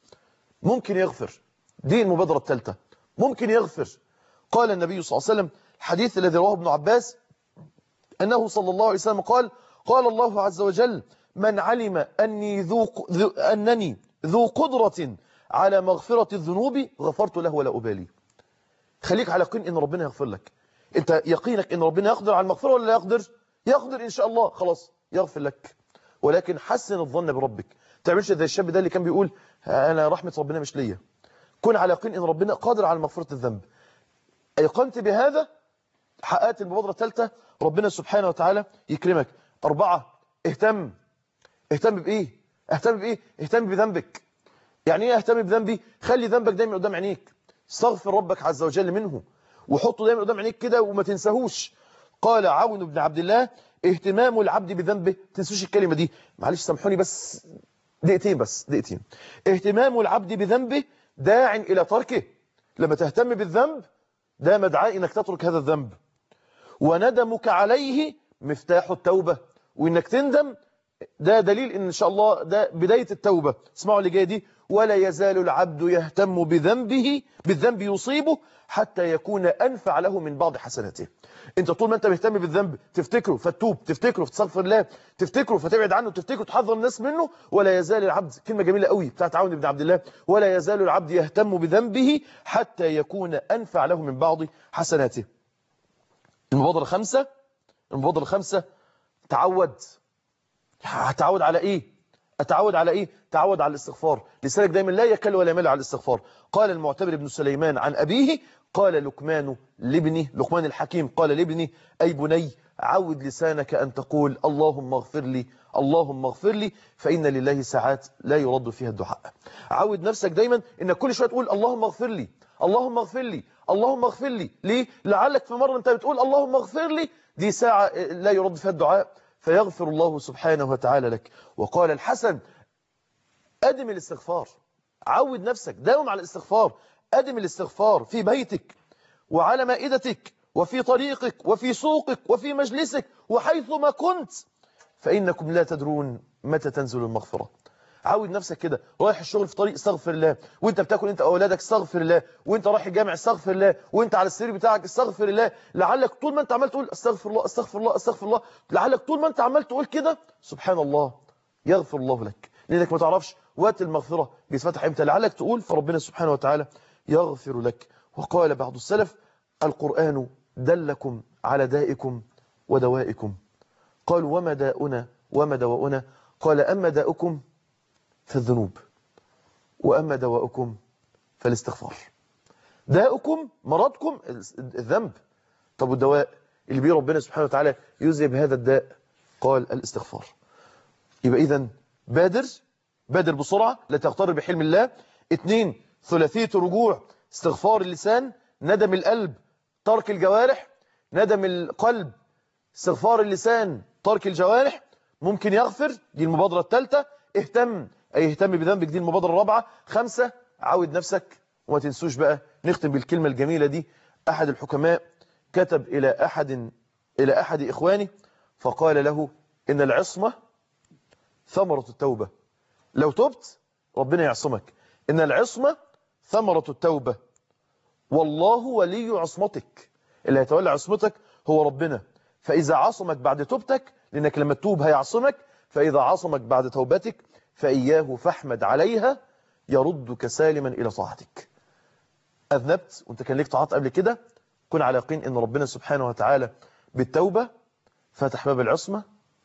ممكن يغفر دي المبادرة الثالثة ممكن يغفر قال النبي صلى الله عليه وسلم الحديث الذي رواه ابن عباس أنه صلى الله عليه وسلم قال قال الله عز وجل من علم أني ذو ذو أنني ذو قدرة على مغفرة الذنوب غفرت له ولا أبالي خليك على يقين ان ربنا يغفر لك انت يقينك ان ربنا يقدر على المغفرة ولا لا يقدر يقدر ان شاء الله خلاص يغفر لك ولكن حسن الظن بربك تعملش زي الشاب ده اللي كان بيقول انا رحمة ربنا مش ليا كن على يقين ان ربنا قادر على مغفرة الذنب ايقنت بهذا حققت المبادرة الثالثة ربنا سبحانه وتعالى يكرمك أربعة اهتم اهتم بإيه اهتم بإيه اهتم بذنبك يعني ايه اهتم بذنبي خلي ذنبك دايما قدام عينيك استغفر ربك عز وجل منه وحطه دايما قدام عينيك كده وما تنساهوش قال عون بن عبد الله اهتمام العبد بذنبه تنسوش الكلمة دي معلش سامحوني بس دقيقتين بس دقيقتين اهتمام العبد بذنبه داع إلى تركه لما تهتم بالذنب ده مدعاء انك تترك هذا الذنب وندمك عليه مفتاح التوبة وانك تندم ده دليل ان شاء الله ده بداية التوبة اسمعوا اللي جاي دي ولا يزال العبد يهتم بذنبه بالذنب يصيبه حتى يكون أنفع له من بعض حسناته انت طول ما انت مهتم بالذنب تفتكره فتوب تفتكره فتستغفر الله تفتكره فتبعد عنه تفتكره تحذر الناس منه ولا يزال العبد كلمة جميلة قوي بتاعت عون بن عبد الله ولا يزال العبد يهتم بذنبه حتى يكون أنفع له من بعض حسناته المبادرة الخامسة المبادرة الخامسة تعود هتعود على ايه اتعود على ايه تعود على الاستغفار لسانك دايما لا يكل ولا يمل على الاستغفار قال المعتبر بن سليمان عن ابيه قال لقمان لابنه لقمان الحكيم قال لابنه اي بني عود لسانك ان تقول اللهم اغفر لي اللهم اغفر لي فان لله ساعات لا يرد فيها الدعاء عود نفسك دايما انك كل شويه تقول اللهم اغفر لي اللهم اغفر لي اللهم اغفر لي ليه لعلك في مره انت بتقول اللهم اغفر لي دي ساعه لا يرد فيها الدعاء فيغفر الله سبحانه وتعالى لك وقال الحسن أدم الاستغفار عود نفسك داوم على الاستغفار أدم الاستغفار في بيتك وعلى مائدتك وفي طريقك وفي سوقك وفي مجلسك وحيثما كنت فإنكم لا تدرون متى تنزل المغفرة عود نفسك كده رايح الشغل في طريق استغفر الله وانت بتاكل انت اولادك استغفر الله وانت رايح الجامع استغفر الله وانت على السرير بتاعك استغفر الله لعلك طول ما انت عمال تقول استغفر الله استغفر الله استغفر الله لعلك طول ما انت عمال تقول كده سبحان الله يغفر الله لك لانك ما تعرفش وقت المغفرة بيتفتح امتى لعلك تقول فربنا سبحانه وتعالى يغفر لك وقال بعض السلف القرآن دلكم على دائكم ودوائكم قالوا وما داؤنا وما دواؤنا قال أما داؤكم فالذنوب وأما دواؤكم فالاستغفار داؤكم مرضكم الذنب طب والدواء اللي بيه ربنا سبحانه وتعالى يذهب هذا الداء قال الاستغفار يبقى إذا بادر بادر بسرعة لا تغتر بحلم الله اثنين ثلاثية الرجوع استغفار اللسان ندم القلب ترك الجوارح ندم القلب استغفار اللسان ترك الجوارح ممكن يغفر دي المبادرة الثالثة اهتم أي اهتم بذنبك دي المبادرة الرابعة خمسة عود نفسك وما تنسوش بقى نختم بالكلمة الجميلة دي أحد الحكماء كتب إلى أحد إلى أحد إخوانه فقال له إن العصمة ثمرة التوبة لو تبت ربنا يعصمك إن العصمة ثمرة التوبة والله ولي عصمتك اللي هيتولى عصمتك هو ربنا فإذا عصمك بعد توبتك لأنك لما تتوب هيعصمك فإذا عصمك بعد توبتك فإياه فاحمد عليها يردك سالما إلى طاعتك أذنبت وانت كان ليك طاعات قبل كده كن على يقين أن ربنا سبحانه وتعالى بالتوبة فتح باب العصمة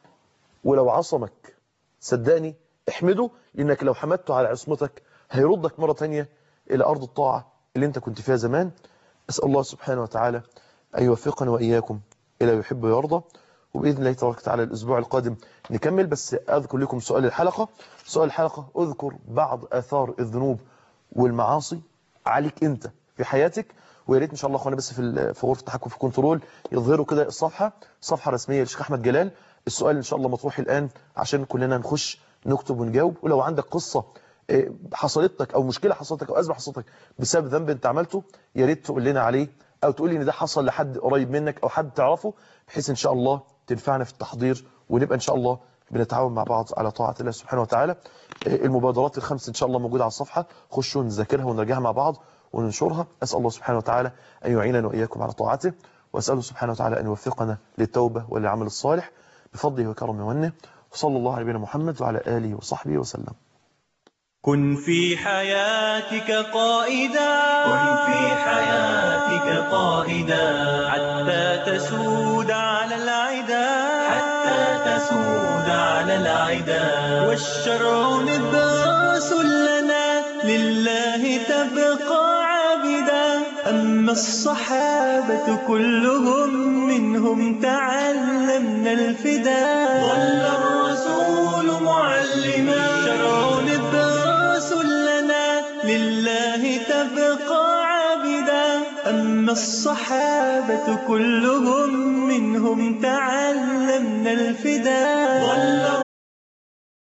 ولو عصمك صدقني احمده لأنك لو حمدته على عصمتك هيردك مرة تانية إلى أرض الطاعة اللي انت كنت فيها زمان أسأل الله سبحانه وتعالى أن يوفقنا وإياكم إلى يحب ويرضى وبإذن الله تبارك وتعالى الأسبوع القادم نكمل بس أذكر لكم سؤال الحلقة سؤال الحلقة أذكر بعض آثار الذنوب والمعاصي عليك أنت في حياتك ويا ريت ان شاء الله اخوانا بس في في غرفه التحكم في كنترول يظهروا كده الصفحه صفحه رسميه للشيخ احمد جلال السؤال ان شاء الله مطروح الان عشان كلنا نخش نكتب ونجاوب ولو عندك قصه حصلت لك او مشكله حصلت لك او ازمه حصلت لك بسبب ذنب انت عملته يا ريت تقول لنا عليه او تقول لي ان ده حصل لحد قريب منك او حد تعرفه بحيث ان شاء الله تنفعنا في التحضير ونبقى ان شاء الله بنتعاون مع بعض على طاعة الله سبحانه وتعالى المبادرات الخمس ان شاء الله موجودة على الصفحة خشوا نذاكرها ونراجعها مع بعض وننشرها أسأل الله سبحانه وتعالى أن يعيننا وإياكم على طاعته وأسأله سبحانه وتعالى أن يوفقنا للتوبة وللعمل الصالح بفضله وكرمه ومنه وصلى الله على نبينا محمد وعلى آله وصحبه وسلم كن في حياتك قائدا كن في حياتك قائدا حتى تسود على العدا حتى تسود على العدا والشرع نبراس لنا لله تبقى عابدا أما الصحابة كلهم منهم تعلمنا الفداء ظل الرسول معلما شرع نبراس لنا لله تبقى عابدا أما الصحابة كلهم منهم تعلمنا الفداء ظل